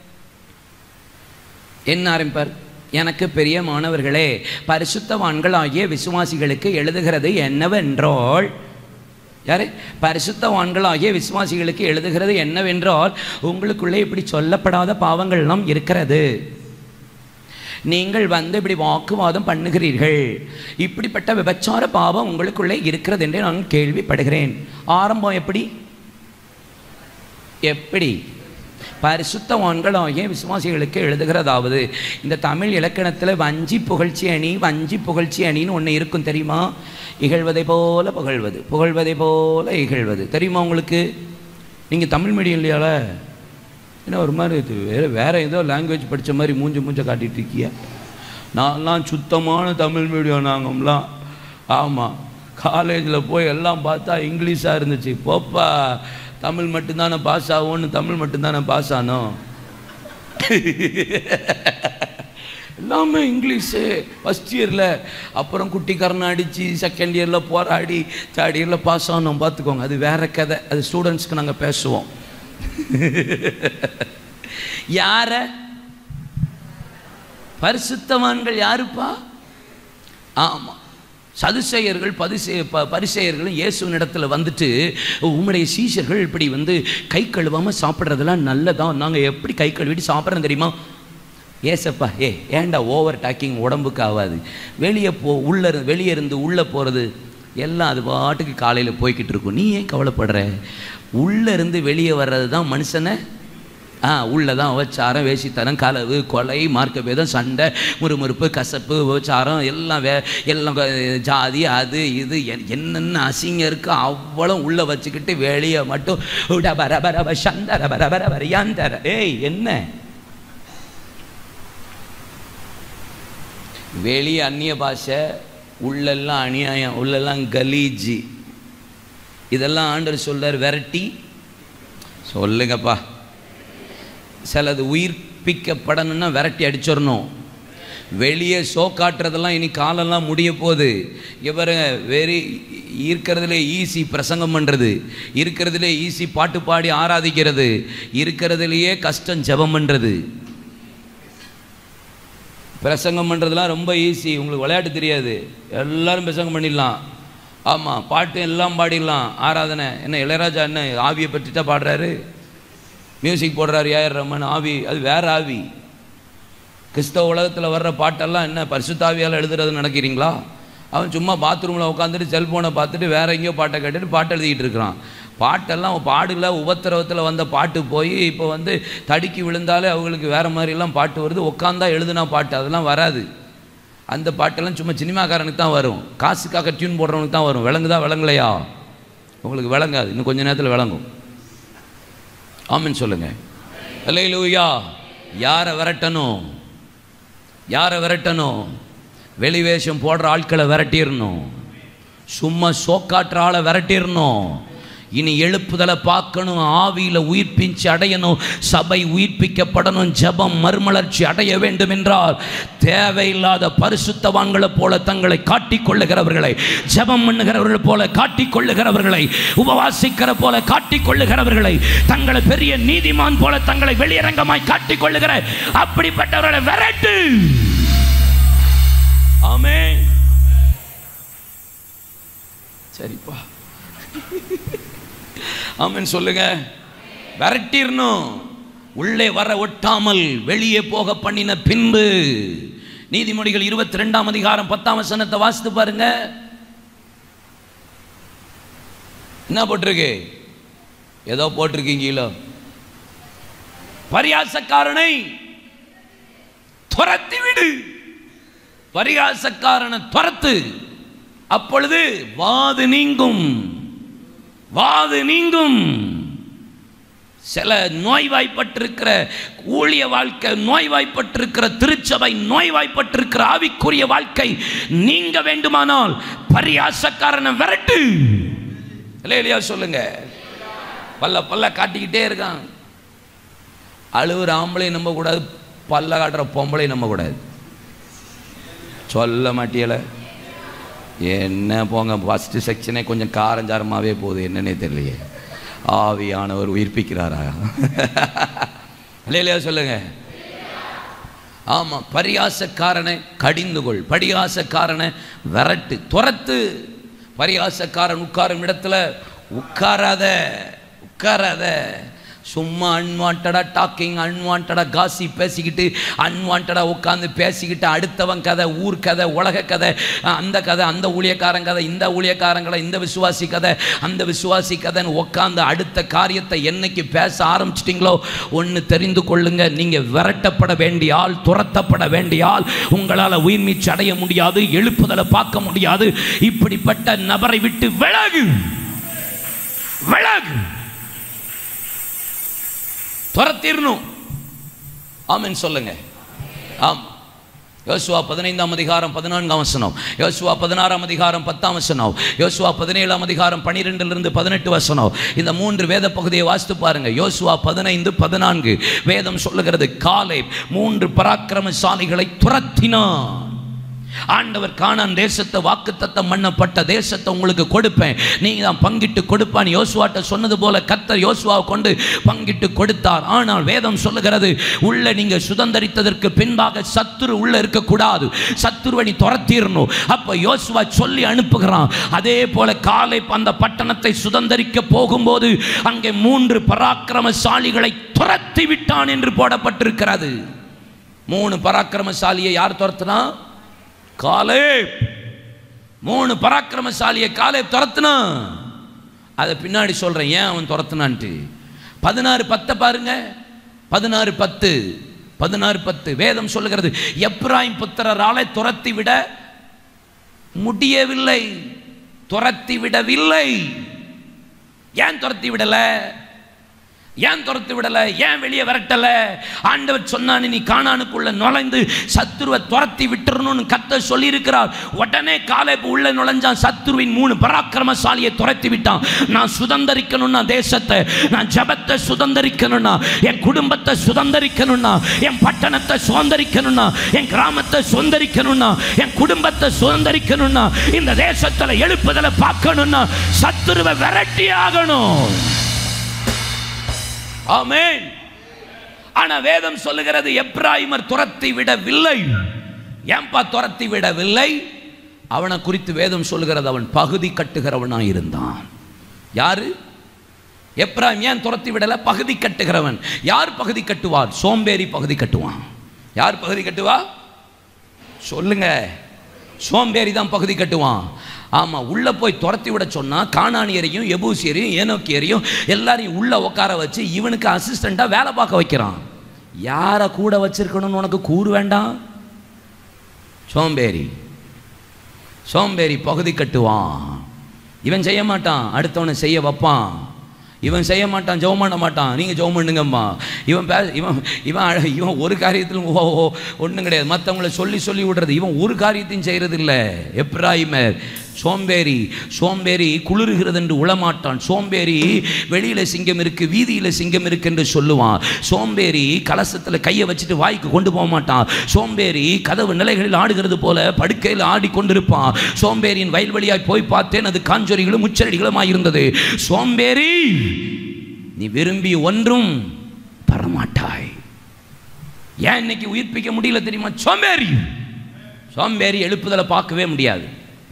என்ன ஆரம்பிப்பார் எனக்கு பெரிய மாணவர்களே பரிசுத்தவான்கள் ஆகிய விசுவாசிகளுக்கு எழுதுகிறது என்னவென்றால் யாரு பரிசுத்தவான்கள் ஆகிய விசுவாசிகளுக்கு எழுதுகிறது என்னவென்றால் உங்களுக்குள்ளே இப்படி சொல்லப்படாத பாவங்கள் எல்லாம் இருக்கிறது நீங்கள் வந்து இப்படி வாக்குவாதம் பண்ணுகிறீர்கள் இப்படிப்பட்ட விபச்சார பாவம் உங்களுக்குள்ளே இருக்கிறது என்று நான் கேள்விப்படுகிறேன் ஆரம்பம் எப்படி எப்படி பரிசுத்தவான்கள் ஆகிய விசுவாசிகளுக்கு எழுதுகிறதாவது இந்த தமிழ் இலக்கணத்தில் வஞ்சி புகழ்ச்சி அணி வஞ்சி புகழ்ச்சி அணின்னு ஒன்று இருக்கும் தெரியுமா இகழ்வதை போல புகழ்வது புகழ்வதை போல இகழ்வது தெரியுமா உங்களுக்கு நீங்கள் தமிழ் மீடியம் இல்லையால என்ன ஒரு மாதிரி இது வேற வேற ஏதோ லாங்குவேஜ் படிச்ச மாதிரி மூஞ்ச மூஞ்ச காட்டிட்டு இருக்கியா நான்லாம் சுத்தமான தமிழ் மீடியம் நாங்கம்லாம் ஆமாம் காலேஜில் போய் எல்லாம் பார்த்தா இங்கிலீஷாக இருந்துச்சு போப்பா தமிழ் மட்டும்தானே பாஸ் ஆகும்னு தமிழ் மட்டும்தானே பாஸ் ஆனோம் எல்லாமே இங்கிலீஷு ஃபஸ்ட் இயரில் அப்புறம் குட்டிக்காரனை அடித்து செகண்ட் இயரில் போராடி தேர்ட் இயரில் பாஸ் ஆனோம் பார்த்துக்கோங்க அது வேற கதை அது ஸ்டூடெண்ட்ஸ்க்கு நாங்கள் பேசுவோம் யார பரிசுத்தவான்கள் யாருப்பா ஆமாம் சதுசேயர்கள் பதிசே ப பரிசேயர்களும் இயேசுவின் இடத்துல வந்துட்டு உம்முடைய சீஷர்கள் இப்படி வந்து கை கழுவாமல் சாப்பிட்றதெல்லாம் நல்லதான் நாங்கள் எப்படி கை கழுவிட்டு சாப்பிட்றோம் தெரியுமா ஏசப்பா ஏ ஏன்டா ஓவர் டாக்கிங் உடம்புக்கு ஆகாது வெளியே போ உள்ள இரு- வெளியே இருந்து உள்ளே போகிறது எல்லாம் அது பாட்டுக்கு காலையில் போய்கிட்டு இருக்கும் நீ ஏன் கவலைப்படுற உள்ளே இருந்து வெளியே வர்றது தான் மனுஷனை ஆ உள்ளதான் விபச்சாரம் வேசித்தனம் களவு கொலை மார்க்க பேதம் சண்டை முறுமுறுப்பு கசப்பு விபச்சாரம் எல்லாம் வே எல்லாம் க- ஜாதி அது இது என்- என்னென்ன அசிங்கம் இருக்கோ அவ்வளோ உள்ளே வச்சுக்கிட்டு வெளியே மட்டும் உட பர பர ப சந்தர பர பர பர யாந்தர ஏய் என்ன வெளியே அந்நிய பாஷை உள்ளெல்லாம் அநியாயம் உள்ளெல்லாம் கலீஜி இதெல்லாம் ஆண்டவர் சொல்றார் விரட்டி சொல்லுங்கப்பா சிலது உயிர்ப்பிக்கப்படணும்னா விரட்டி அடிச்சிடணும் வெளியே ஷோ காட்டுறதெல்லாம் இனி காலெல்லாம் முடிய போகுது இவர் வெரி இருக்கிறதுல ஈஸி பிரசங்கம் பண்ணுறது இருக்கிறதுலே ஈஸி பாட்டு பாடி ஆராதிக்கிறது இருக்கிறதுலையே கஷ்டம் ஜெபம் பண்ணுறது பிரசங்கம் பண்ணுறதுலாம் ரொம்ப ஈஸி உங்களுக்கு விளையாட்டு தெரியாது எல்லாரும் பிரசங்கம் பண்ணிடலாம் ஆமாம் பாட்டு எல்லாம் பாடிடலாம் ஆராதனை என்ன இளையராஜா என்ன ஆவியை பற்றி தான் பாடுறாரு மியூசிக் போடுறாரு ஏஆர் ரமன் ஆவி அது வேற ஆவி கிறிஸ்தவ உலகத்தில் வர்ற பாட்டெல்லாம் என்ன பரிசுத்தாவியால் எழுதுறது நினைக்கிறீங்களா அவன் சும்மா பாத்ரூமில் உட்காந்துட்டு செல்ஃபோனை பார்த்துட்டு வேற எங்கேயோ பாட்டை கேட்டுட்டு பாட்டு எழுதிக்கிட்டு இருக்கிறான் பாட்டெல்லாம் பாடல உபத்திரவத்தில் வந்த பாட்டு போய் இப்போ வந்து தடுக்கி விழுந்தாலே அவங்களுக்கு வேற மாதிரிலாம் பாட்டு வருது உட்காந்தா எழுதுனா பாட்டு அதெல்லாம் வராது அந்த பாட்டெல்லாம் சும்மா சினிமாக்காரனுக்கு தான் வரும் காசுக்காக டியூன் போடுறவனுக்கு தான் வரும் விளங்குதா விளங்கலையா உங்களுக்கு விளங்காது இன்னும் கொஞ்ச நேரத்தில் விளங்கும் ஆமென் சொல்லுங்க அல்லேலூயா யாரை விரட்டணும் யாரை விரட்டணும் வெளி வேஷம் போடுற ஆட்களை விரட்டிடணும் சும்மா சோக்காட்டுற ஆளை விரட்டிடணும் இனி எழுப்புதலை பார்க்கணும் ஆவியில் உயிர்ப்பிச்சு அடையணும் சபை உயிர்ப்பிக்கப்படணும் ஜெபம் மறுமலர்ச்சி அடைய வேண்டும் என்றால் தேவையில்லாத பரிசுத்தவான்களைப் போல தங்களை காட்டிக் கொள்ளுகிறவர்களை ஜெபம் பண்ணுகிறவர்கள் போல காட்டிக் கொள்ளுகிறவர்களை உபவாசிக்கிற போல காட்டிக் கொள்ளுகிறவர்களை தங்களை பெரிய நீதிமான் போல தங்களை வெளியரங்கமாய் காட்டிக் கொள்ளுகிற அப்படிப்பட்டவர்களை விரட்டு ஆமென் சரிப்பா ஆமென் சொல்லுங்க விரட்டிடணும் உள்ளே வர ஒட்டாமல் வெளியே போக பண்ணின பின்பு நீதிமொழிகள் இருபத்தி ரெண்டாம் அதிகாரம் பத்தாம் வசனத்தை வாசித்து பாருங்க என்ன போட்டிருக்கு ஏதோ போட்டிருக்கீங்களோ பரியாசக்காரனை துரத்தி விடு பரிகாசக்காரனை துரத்து அப்பொழுது வாது நீங்கும் வாது நீங்கும் சில நோய்வாய்ப்பட்டிருக்கிற ஊழிய வாழ்க்கை நோய்வாய்ப்பட்டிருக்கிற திருச்சபை நோய்வாய்ப்பட்டிருக்கிற ஆவிக்குரிய வாழ்க்கை நீங்க வேண்டுமானால் பரியாசக்காரனை விரட்டு இல்லையா சொல்லுங்க பல்ல பல்ல காட்டிக்கிட்டே இருக்கான் அழுவுற ஆம்பளை நம்ப கூடாது பல்ல காட்டுற பொம்பளை நம்ப கூடாது சொல்ல மாட்டியல என்ன போங்க ஃபஸ்ட்டு செக்ஷனே கொஞ்சம் காரஞ்சாரமாகவே போகுது என்னன்னே தெரியலையே ஆவியானவர் உயிர்ப்பிக்கிறாரா இல்லையா சொல்லுங்க ஆமாம் பரியாசக்காரனை கடிந்து கொள் பரியாசக்காரனை விரட்டு துரத்து பரியாசக்காரன் உட்காரும் இடத்துல உட்காராத உட்காராத சும்மா அன்வான்டா டாக்கிங் அன்வான்டா காசி பேசிக்கிட்டு அன்வான்டா உட்காந்து பேசிக்கிட்டு அடுத்தவன் கதை ஊர் கதை உலக கதை அந்த கதை அந்த ஊழியக்காரன் கதை இந்த ஊழியக்காரன் கதை இந்த விசுவாசி கதை அந்த விசுவாசி கதைன்னு உட்காந்து அடுத்த காரியத்தை என்னைக்கு பேச ஆரம்பிச்சிட்டிங்களோ ஒன்று தெரிந்து கொள்ளுங்க நீங்கள் விரட்டப்பட வேண்டிய ஆள் துரத்தப்பட வேண்டிய ஆள் உங்களால் உயிர் மீச்சு அடைய முடியாது எழுப்புதலை பார்க்க முடியாது இப்படிப்பட்ட நபரை விட்டு விலகு விலகு துரத்திடணும் ஆமென் சொல்லுங்க ஆம் யோசுவா பதினைந்தாம் அதிகாரம் பதினான்காம் வசனம் யோசுவா பதினாறாம் அதிகாரம் பத்தாம் வசனம் யோசுவா பதினேழாம் அதிகாரம் பனிரெண்டிலிருந்து பதினெட்டு வசனம் இந்த மூன்று வேத பகுதியை வாசித்து பாருங்க யோசுவா பதினைந்து பதினான்கு வேதம் சொல்லுகிறது காலை மூன்று பராக்கிரமசாலிகளை துரத்தினான் ஆண்டவர் கானான் தேசத்தை வாக்குத்தத்தம் பண்ணப்பட்ட தேசத்தை உங்களுக்கு கொடுப்பேன் நீங்க தான் பங்கிட்டு கொடுப்பான் யோசுவாட்ட சொன்னது போல கத்தர் யோசுவாவை கொண்டு பங்கிட்டு கொடுத்தார் ஆனால் வேதம் சொல்லுகிறது உள்ள நீங்க சுதந்தரித்ததற்கு பின்பாக சத்துரு உள்ள இருக்கக்கூடாது சத்துருவை நீ துரத்திடணும் அப்ப யோசுவா சொல்லி அனுப்புகிறான் அதே போல காலை அந்த பட்டணத்தை சுதந்தரிக்க போகும்போது அங்கே மூன்று பராக்கிரமசாலிகளை துரத்தி விட்டான் என்று போடப்பட்டிருக்கிறது மூணு பராக்கிரமசாலியை யார் துரத்துனா காலேப் மூணு பராக்கிரமசாலியை காலேப் துரத்துனா அதை பின்னாடி சொல்றேன் ஏன் அவன் துரத்துனான்ட்டு பதினாறு பத்தை பாருங்க பதினாறு பத்து பதினாறு பத்து வேதம் சொல்லுகிறது எப்ராயிம் புத்திரராலே துரத்தி விட முடியவில்லை துரத்தி விடவில்லை ஏன் துரத்தி விடல ஏன் துரத்து விடல ஏன் வெளியே விரட்டல ஆண்டவர் சொன்னான் நீ காணானுக்குள்ள நுழைந்து சத்துருவை துரத்தி விட்டுறணும்னு கத்த சொல்லியிருக்கிறார் உடனே காலை உள்ள நுழைஞ்சான் சத்துருவின் மூணு பராக்கிரமசாலியை துரத்தி விட்டான் நான் சுதந்தரிக்கணும்னா தேசத்தை நான் ஜபத்தை சுதந்தரிக்கணும்னா என் குடும்பத்தை சுதந்தரிக்கணும்னா என் பட்டணத்தை சுதந்தரிக்கணும்னா என் கிராமத்தை சுதந்தரிக்கணும்னா என் குடும்பத்தை சுதந்தரிக்கணும்னா இந்த தேசத்துல எழுப்புதலை பார்க்கணும்னா சத்துருவை விரட்டி ஆகணும் ஆமென் ஆனா வேதம் சொல்லுகிறது எப்ராயிமர் துரத்தி விடவில்லை ஏன்பா துரத்தி விடவில்லை அவனை குறித்து வேதம் சொல்லுகிறது அவன் பகுதி கட்டுகிறவனாய் இருந்தான் யாரு எப்ராயிம் ஏன் துரத்தி விடல பகுதி கட்டுகிறவன் யார் பகுதி கட்டுவார் சோம்பேறி பகுதி கட்டுவான் யார் பகுதி கட்டுவா சொல்லுங்க சோம்பேறி தான் பகுதி கட்டுவான் ஆமாம் உள்ளே போய் துரத்தி விட சொன்னால் காணானியரையும் எபூசியரையும் ஏனோக்கியரையும் எல்லாரையும் உள்ளே உட்கார வச்சு இவனுக்கு அசிஸ்டண்ட்டாக வேலை பார்க்க வைக்கிறான் யாரை கூட வச்சிருக்கணும்னு உனக்கு கூறு வேண்டாம் சோம்பேறி சோம்பேறி பகுதி கட்டுவான் இவன் செய்ய மாட்டான் அடுத்தவனை செய்ய வைப்பான் இவன் செய்ய மாட்டான் ஜெபம் பண்ண மாட்டான் நீங்கள் ஜெபம் பண்ணுங்கம்மா இவன் பே இவன் இவன் அழ- இவன் ஒரு காரியத்திலும் ஓ ஓ ஒன்றும் கிடையாது மற்றவங்கள சொல்லி சொல்லி விடுறது இவன் ஒரு காரியத்தையும் செய்கிறது இல்லை எப்ராயிமர் சோம்பேறி சோம்பேறி குளிர்கிறது என்று உளமாட்டான் சோம்பேறி வெளியில சிங்கம் இருக்கு வீதியில சிங்கம் இருக்கு என்று சொல்லுவான் சோம்பேறி கலசத்தில் கையை வச்சுட்டு வாய்க்கு கொண்டு போக மாட்டான் சோம்பேறி கதவு நிலைகளில் ஆடுகிறது போல படுக்கையில் ஆடிக்கொண்டிருப்பான் சோம்பேறியின் வயல்வெளியாய் போய் பார்த்தேன் அது காஞ்சொரிகளும் முச்செடிகளுமாய் இருந்தது சோம்பேறி நீ விரும்பி ஒன்றும் பெறமாட்டாய் ஏன் இன்னைக்கு உயிர்ப்பிக்க முடியல தெரியுமா சோம்பேறி சோம்பேறி எழுப்புதலை பார்க்கவே முடியாது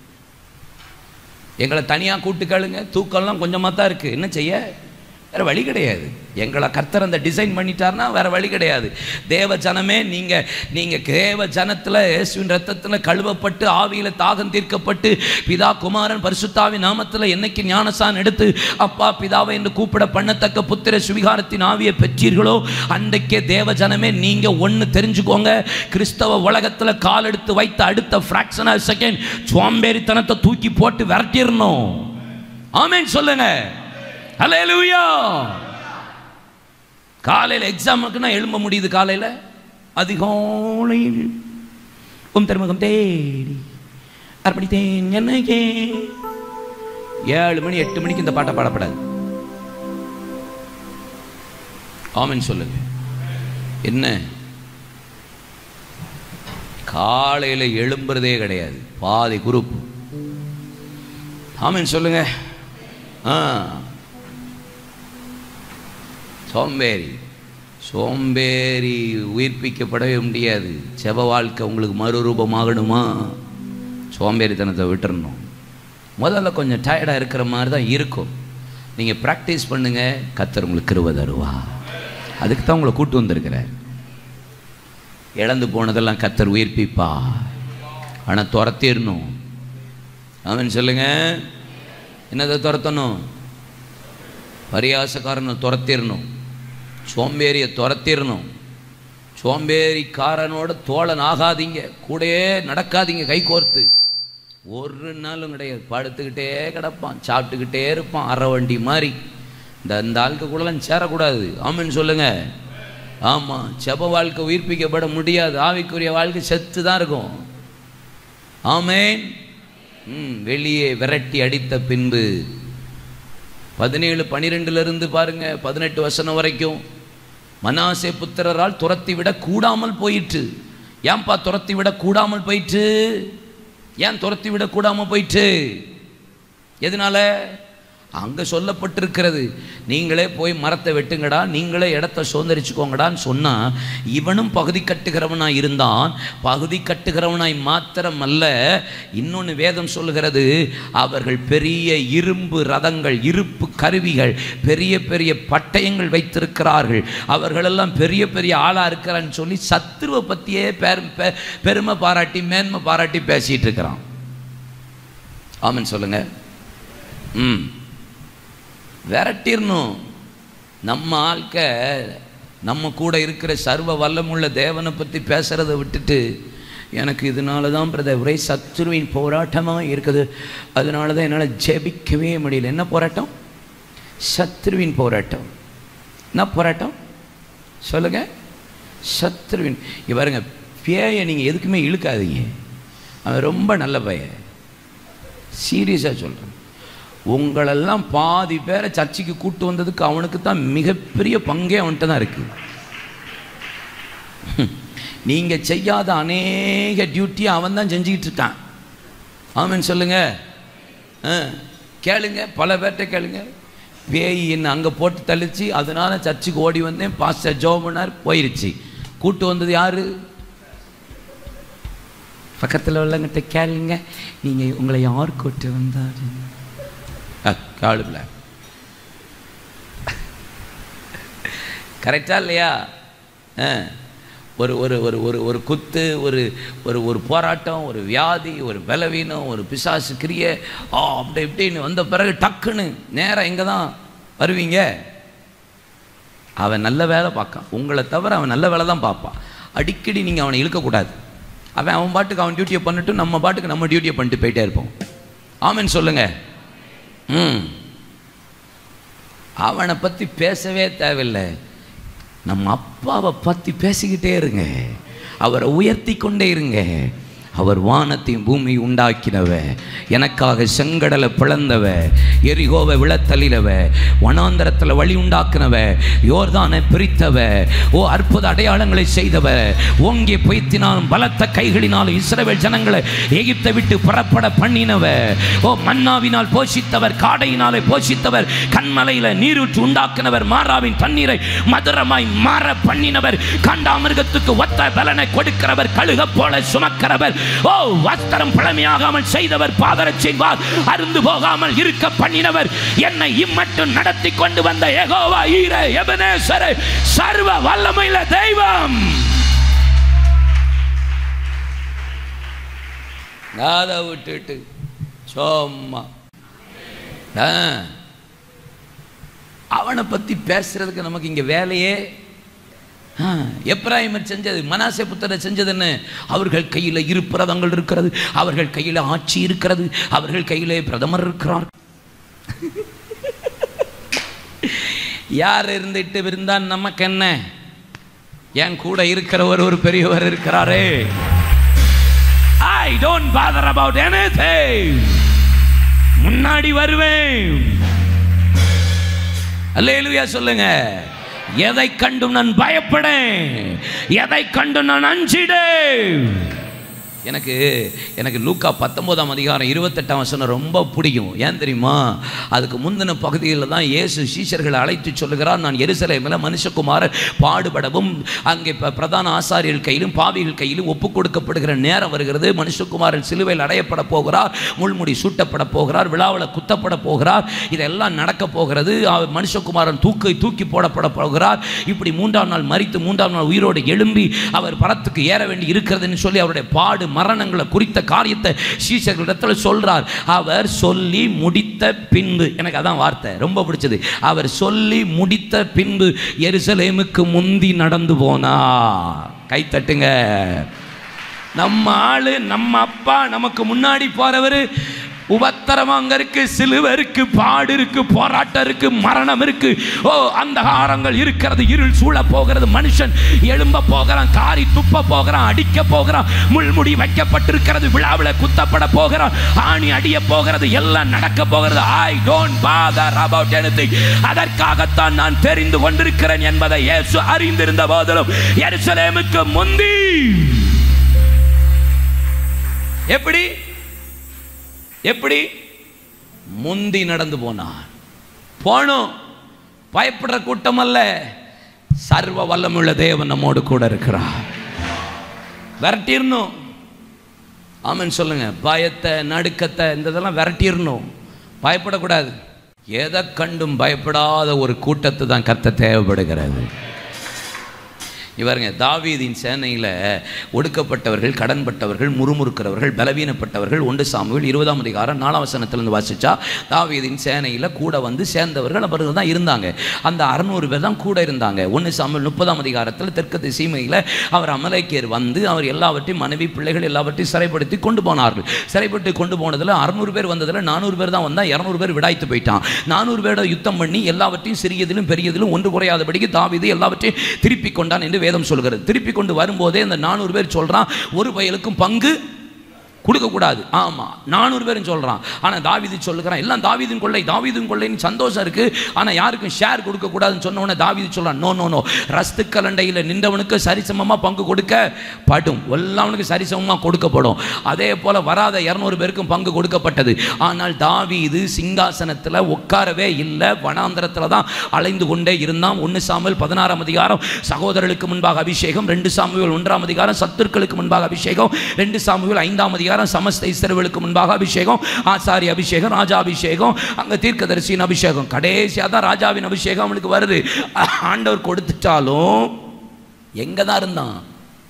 எங்களை தனியாக கூட்டு கேளுங்க தூக்கம்லாம் கொஞ்சமாக தான் இருக்குது என்ன செய்ய வேறு வழி கிடையாது எங்களை கர்த்தர் அந்த டிசைன் பண்ணிட்டார்னா வேறு வழி கிடையாது தேவ ஜனமே நீங்கள் நீங்கள் தேவ ஜனத்தில் இயேசுவின் ரத்தத்தில் கழுவப்பட்டு ஆவியில் தாகம் தீர்க்கப்பட்டு பிதா குமாரன் பரிசுத்தாவி நாமத்தில் என்னைக்கு ஞானசான் எடுத்து அப்பா பிதாவை என்று கூப்பிட பண்ணத்தக்க புத்திர சுவிகாரத்தின் ஆவியை பெற்றீர்களோ அன்றைக்கே தேவ ஜனமே நீங்கள் ஒன்று தெரிஞ்சுக்கோங்க கிறிஸ்தவ உலகத்தில் கால் எடுத்து வைத்த அடுத்த ஃப்ராக்ஷன் ஆஃப் செகண்ட் சோம்பேறித்தனத்தை தூக்கி போட்டு விரட்டிடணும் ஆமென் சொல்லுங்க ஹalleluya காலையில் எக்ஸாமுக்குன்னா எழும்ப முடியுது காலையில் அதிகாலையில் உம் திருமுகம் தேடி அர்ப்பணித்தேன் என்னைக்கே ஏழு மணி எட்டு மணிக்கு இந்த பாட்டை பாடப்படாது ஆமென் சொல்லுங்க என்ன காலையில் எழும்புறதே கிடையாது பாதி குரூப் ஆமென் சொல்லுங்க ஆ சோம்பேறி சோம்பேறி உயிர்ப்பிக்கப்படவே முடியாது செப வாழ்க்கை உங்களுக்கு மறுரூபமாகணுமா சோம்பேறித்தனத்தை விட்டுறணும் முதல்ல கொஞ்சம் டயர்டாக இருக்கிற மாதிரி தான் இருக்கும் நீங்கள் ப்ராக்டிஸ் பண்ணுங்க கத்தர் உங்களுக்கு கிருபை தருவா அதுக்கு தான் உங்களை கூட்டு வந்திருக்கிறார் இழந்து போனதெல்லாம் கத்தர் உயிர்ப்பிப்பா ஆனால் துரத்திடணும் அவன் சொல்லுங்க என்னதை துரத்தணும் பரியாசக்காரனை துரத்திடணும் சோம்பேறியை துரத்திடணும் சோம்பேறிக்காரனோட தோழன் ஆகாதீங்க கூடயே நடக்காதீங்க கை கோர்த்து ஒரு நாளும் கிடையாது படுத்துக்கிட்டே கிடப்பான் சாப்பிட்டுக்கிட்டே இருப்பான் அரை வண்டி மாதிரி இந்த இந்த ஆளுக்கு கூடலாம் சேரக்கூடாது ஆமென்னு சொல்லுங்க ஆமாம் செப வாழ்க்கை உயிர்ப்பிக்கப்பட முடியாது ஆவிக்குரிய வாழ்க்கை செத்து தான் இருக்கும் ஆமேன் ம் வெளியே விரட்டி அடித்த பின்பு பதினேழு பனிரெண்டுலேருந்து பாருங்க பதினெட்டு வசனம் வரைக்கும் மனாசே புத்திரரால் துரத்தி விட கூடாமல் போயிற்று ஏன்பா துரத்தி விட கூடாமல் போயிற்று ஏன் துரத்தி விட கூடாமல் போயிற்று எதனால அங்கே சொல்லப்பட்டிருக்கிறது நீங்களே போய் மரத்தை வெட்டுங்கடா நீங்களே இடத்த சுதந்திரிச்சுக்கோங்கடான்னு சொன்னால் இவனும் பகுதி கட்டுகிறவனாய் இருந்தான் பகுதி கட்டுகிறவனாய் மாத்திரம் அல்ல இன்னொன்று வேதம் சொல்லுகிறது அவர்கள் பெரிய இரும்பு ரதங்கள் இருப்பு கருவிகள் பெரிய பெரிய பட்டயங்கள் வைத்திருக்கிறார்கள் அவர்களெல்லாம் பெரிய பெரிய ஆளாக இருக்கிறான்னு சொல்லி சத்துருவை பற்றியே பெரும் பெ- பெருமை பாராட்டி மேன்மை பாராட்டி பேசிகிட்டு இருக்கிறான் ஆமன் சொல்லுங்க ம் விரட்டிடணும் நம்ம ஆட்க நம்ம கூட இருக்கிற சர்வ வல்லமுள்ள தேவனை பற்றி பேசுகிறத விட்டுட்டு எனக்கு இதனால தான் பிரதர் ஒரே சத்துருவின் போராட்டமாக இருக்குது அதனால தான் என்னால் ஜெபிக்கவே முடியல என்ன போராட்டம் சத்ருவின் போராட்டம் என்ன போராட்டம் சொல்லுங்க சத்ருவின் இங்க பாருங்க பேயை நீங்கள் எதுக்குமே இழுக்காதீங்க அவன் ரொம்ப நல்ல பையன் சீரியஸாக சொல்கிறேன் உங்களெல்லாம் பாதி பேரை சர்ச்சுக்கு கூட்டு வந்ததுக்கு அவனுக்கு தான் மிகப்பெரிய பங்கே அவன்கிட்ட தான் இருக்குது நீங்கள் செய்யாத அநேக டியூட்டியை அவன் தான் செஞ்சுக்கிட்டு இருக்கான் ஆமென் சொல்லுங்க ஆ, கேளுங்க பல பேர்கிட்ட கேளுங்க பேய் என்ன அங்கே போட்டு தள்ளிச்சு அதனால சர்ச்சுக்கு ஓடி வந்தேன் பாஸ்டர் ஜோ பண்ணார் போயிருச்சு கூட்டு வந்தது யாரு பக்கத்தில் உள்ளவங்கிட்ட கேளுங்க நீங்கள் உங்களை யார் கூட்டு வந்தாரு காலுல கரெக்டா இல்லையா ஆ. ஒரு ஒரு ஒரு ஒரு ஒரு குத்து ஒரு ஒரு ஒரு போராட்டம் ஒரு வியாதி ஒரு பலவீனம் ஒரு பிசாசு கிரியை ஆ அப்படி இப்படின்னு வந்த பிறகு டக்குன்னு நேரம் எங்கே தான் வருவீங்க அவன் நல்ல வேலை பார்க்கான் உங்களை தவிர அவன் நல்ல வேலை தான் பார்ப்பான் அடிக்கடி நீங்கள் அவனை இழுக்கக்கூடாது அவன் அவன் பாட்டுக்கு அவன் டியூட்டியை பண்ணிட்டு நம்ம பாட்டுக்கு நம்ம டியூட்டியை பண்ணிட்டு போயிட்டே இருப்போம் ஆமென்னு சொல்லுங்க ம் அவனை பற்றி பேசவே தேவையில்லை நம்ம அப்பாவை பற்றி பேசிக்கிட்டே இருங்க அவரை உயர்த்தி கொண்டே இருங்க அவர் வானத்தையும் பூமி உண்டாக்கினவ எனக்காக செங்கடலை பிளந்தவ எரிகோவை விழத்தள்ளினவ வனாந்தரத்தில் வழி உண்டாக்குனவ யோர்தானை பிரித்தவ ஓ அற்புத அடையாளங்களை செய்தவ ஓங்கிய பொய்த்தினாலும் பலத்த கைகளினாலும் இஸ்ரவேல் ஜனங்களை எகிப்தை விட்டு புறப்பட பண்ணினவ ஓ மன்னாவினால் போஷித்தவர் காடையினாலே போஷித்தவர் கண்மலையில நீரூற்று உண்டாக்கினவர் மாறாவின் தண்ணீரை மதுரமாய் மாற பண்ணினவர் காண்டாமிருகத்துக்கு ஒத்த பலனை கொடுக்கிறவர் கழுக போல சுமக்கிறவர் ஓ வஸ்திரம் பழமையாகாமல் செய்தவர் பாதரச் செய்வார் அருந்து போகாமல் இருக்க பண்ணினவர் என்னை இம்மட்டும் நடத்தி கொண்டு வந்த யெகோவா ஈரே எபனேசரே சர்வ வல்லமையுள்ள தெய்வம் அதை விட்டுட்டு சும்மா ஆ. அவனை பத்தி பேசுறதுக்கு நமக்கு இங்க வேலையே ஆ, எப்ராஹிமர் செஞ்சது மனாசே புத்தரை செஞ்சது என்ன அவர்கள் கையில் இருப்பிரதங்கள் இருக்கிறது அவர்கள் கையில் ஆட்சி இருக்கிறது அவர்கள் கையிலே பிரதமர் இருக்கிறார் யார் இருந்துட்டு இருந்தான் நமக்கு என்ன என் கூட இருக்கிறவர் ஒரு பெரியவர் இருக்கிறாரே I don't bother about anything முன்னாடி வருவேன் அல்லேலூயா சொல்லுங்க எதை கண்டும் நான் பயப்படேன் எதை கண்டும் நான் அஞ்சிடேன் எனக்கு எனக்கு லூக்கா பத்தொம்போதாம் அதிகாரம் இருபத்தெட்டாம் வசனம் ரொம்ப பிடிக்கும் ஏன் தெரியுமா அதுக்கு முந்தின பகுதியில் தான் இயேசு சீஷர்களை அழைத்து சொல்லுகிறார் நான் எருசலேமில் மனுஷகுமாரர் பாடுபடவும் அங்கே ப- பிரதான ஆசாரியர்கள் கையிலும் பாவிகள் கையிலும் ஒப்பு கொடுக்கப்படுகிற நேரம் வருகிறது மனுஷகுமாரன் சிலுவையில் அடையப்பட போகிறார் முள்முடி சூட்டப்பட போகிறார் விழாவில் குத்தப்பட போகிறார் இதெல்லாம் நடக்க போகிறது அவர் மனுஷகுமாரன் தூக்கி தூக்கி போடப்பட போகிறார் இப்படி மூன்றாம் நாள் மரித்து மூன்றாம் நாள் உயிரோடு எழும்பி அவர் பரத்துக்கு ஏற வேண்டி இருக்கிறதுன்னு சொல்லி அவருடைய பாடு மரணங்களை குறித்த காரியத்தை சீசர்களிடத்தில் சொல்றார் அவர் சொல்லி முடித்த பின்பு எனக்கு அதான் வார்த்தை ரொம்ப பிடிச்சது அவர் சொல்லி முடித்த பின்பு எருசலேமுக்கு முந்தி நடந்து போனார் கை தட்டுங்க நம்ம ஆளு நம்ம அப்பா நமக்கு முன்னாடி போறவர் உபத்திரம் அங்க இருக்கு சிலுவை இருக்கு பாடு இருக்கு போராட்டம் இருக்கு மரணம் இருக்கு ஓ அந்தகாரங்கள் இருக்கிறது இருள் சூழ போகிறது மனுஷன் எழும்ப போகிறான் காரி துப்ப போகிறான் அடிக்க போகிறான் முள்முடி வைக்கப்பட்டிருக்கிறது விழாவில் குத்தப்பட போகிறான் ஆணி அடிய போகிறது எல்லாம் நடக்க போகிறது I don't bother about anything அதற்காகத்தான் நான் தெரிந்து கொண்டிருக்கிறேன் என்பதை இயேசு அறிந்திருந்த போதிலும் எருசலேமுக்கு முந்தி எப்படி எப்படி முந்தி நடந்து போனார் போனோம் பயப்படுற கூட்டம் அல்ல சர்வ வல்லமுள்ள தேவன் நம்மோடு கூட இருக்கிறார் விரட்டிடணும் ஆமென் சொல்லுங்க பயத்தை நடுக்கத்தை இந்த இதெல்லாம் விரட்டிடணும் பயப்படக்கூடாது எதை கண்டும் பயப்படாத ஒரு கூட்டத்தை தான் கத்த தேவைப்படுகிறது இவருங்க தாவீதின் சேனையில் ஒடுக்கப்பட்டவர்கள் கடன்பட்டவர்கள் முறுமுறுக்கிறவர்கள் பலவீனப்பட்டவர்கள் ஒன்று சாமுவில் இருபதாம் அதிகாரம் நாலாம் வசனத்திலிருந்து வாசிச்சா தாவீதின் சேனையில் கூட வந்து சேர்ந்தவர்கள் அவர்கள் தான் இருந்தாங்க அந்த அறநூறு பேர் தான் கூட இருந்தாங்க ஒன்று சாமுவில் முப்பதாம் அதிகாரத்தில் தெற்கு சீமையில் அவர் அமலேக்கியர் வந்து அவர் எல்லாவற்றையும் மனைவி பிள்ளைகள் எல்லாவற்றையும் சிறைப்படுத்தி கொண்டு போனார்கள் சிறைப்பட்டு கொண்டு போனதில் அறுநூறு பேர் வந்ததில் நானூறு பேர் தான் வந்தால் இரநூறு பேர் விடாய்த்து போயிட்டான் நானூறு பேரோட யுத்தம் பண்ணி எல்லாவற்றையும் சிறியதிலும் பெரியதிலும் ஒன்று குறையாதபடிக்கு தாவீது எல்லாவற்றையும் திருப்பி கொண்டான் என்று வேதம் சொல்கிறது திருப்பி கொண்டு வரும்போதே இந்த நானூறு பேர் சொல்றான் ஒரு பயலுக்கும் பங்கு கொடுக்கக்கூடாது ஆமாம் நானூறு பேரும் சொல்கிறான் ஆனால் தாவீது சொல்லுகிறான் எல்லாம் தாவீதின் கொள்ளை தாவீதின் கொள்ளைன்னு சந்தோஷம் இருக்குது ஆனால் யாருக்கும் ஷேர் கொடுக்கக்கூடாதுன்னு சொன்ன உடனே தாவீது சொல்கிறான் நோ நோ நோ ரஸ்து கலண்டையில் நின்றவனுக்கு சரிசமமாக பங்கு கொடுக்க படும் எல்லாவனுக்கு சரிசமமாக கொடுக்கப்படும் அதே போல் வராத இரநூறு பேருக்கும் பங்கு கொடுக்கப்பட்டது ஆனால் தாவீது சிங்காசனத்தில் உட்காரவே இல்லை வனாந்திரத்தில் தான் அலைந்து கொண்டே இருந்தான் ஒன்று சாமுவேல் பதினாறாம் அதிகாரம் சகோதரர்களுக்கு முன்பாக அபிஷேகம் ரெண்டு சாமுவேல் ஒன்றாம் அதிகாரம் சத்துருக்களுக்கு முன்பாக அபிஷேகம் ரெண்டு சாமுவேல் ஐந்தாம் அதிகாரம் சமஸ்த இஸ்ரவேலுக்கு முன்பாக அபிஷேகம் ஆசாரி அபிஷேகம் ராஜா அபிஷேகம் அங்கே தீர்க்கதரிசியின் அபிஷேகம் கடைசியாக தான் ராஜாவின் அபிஷேகம் அவனுக்கு வருது ஆண்டவர் கொடுத்துட்டாலும் எங்கே தான் இருந்தான்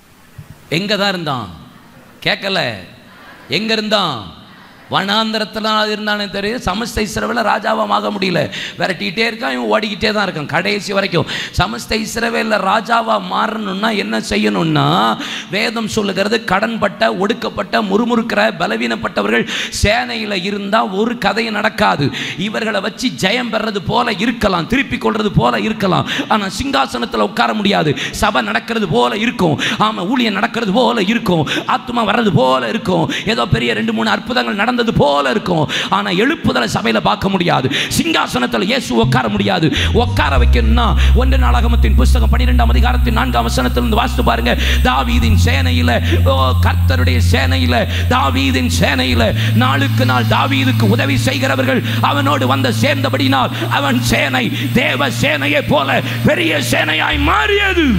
எங்கே தான் இருந்தான் கேட்கல எங்கே இருந்தான் வனாந்திரத்தில் இருந்தானே தெரியும் சமஸ்த இஸ்ரவேல ராஜாவாக ஆக முடியல விரட்டிகிட்டே இருக்கான் இவன் ஓடிக்கிட்டே தான் இருக்கான் கடைசி வரைக்கும் சமஸ்த இஸ்ரவேலில் ராஜாவாக மாறணும்னா என்ன செய்யணும்னா வேதம் சொல்லுகிறது கடன்பட்ட ஒடுக்கப்பட்ட முறுமுறுக்கிற பலவீனப்பட்டவர்கள் சேனையில் இருந்தால் ஒரு கதையும் நடக்காது இவர்களை வச்சு ஜெயம் பெறது போல இருக்கலாம் திருப்பி கொள்றது போல இருக்கலாம் ஆனால் சிங்காசனத்தில் உட்கார முடியாது சபை நடக்கிறது போல இருக்கும் ஆமாம் ஊழியம் நடக்கிறது போல இருக்கும் ஆத்மா வர்றது போல இருக்கும் ஏதோ பெரிய ரெண்டு மூணு அற்புதங்கள் நடந்தது போல இருக்கும் ஆனா எழுப்புதலை சபையில பார்க்க முடியாது சிங்காசனத்தில் இயேசு உட்கார முடியாது உட்கார வைக்கணும்னா ஒன்று நாளாகமத்தின் புஸ்தகம் பன்னிரெண்டாம் அதிகாரத்தின் நான்காம் வசனத்திலிருந்து வாசித்து பாருங்க தாவீதின் சேனையில ஓ, கர்த்தருடைய சேனையில தாவீதின் சேனையில நாளுக்கு நாள் தாவீதுக்கு உதவி செய்கிறவர்கள் அவனோடு வந்து சேர்ந்தபடினால் அவன் சேனை தேவ சேனையை போல பெரிய சேனையாய் மாறியது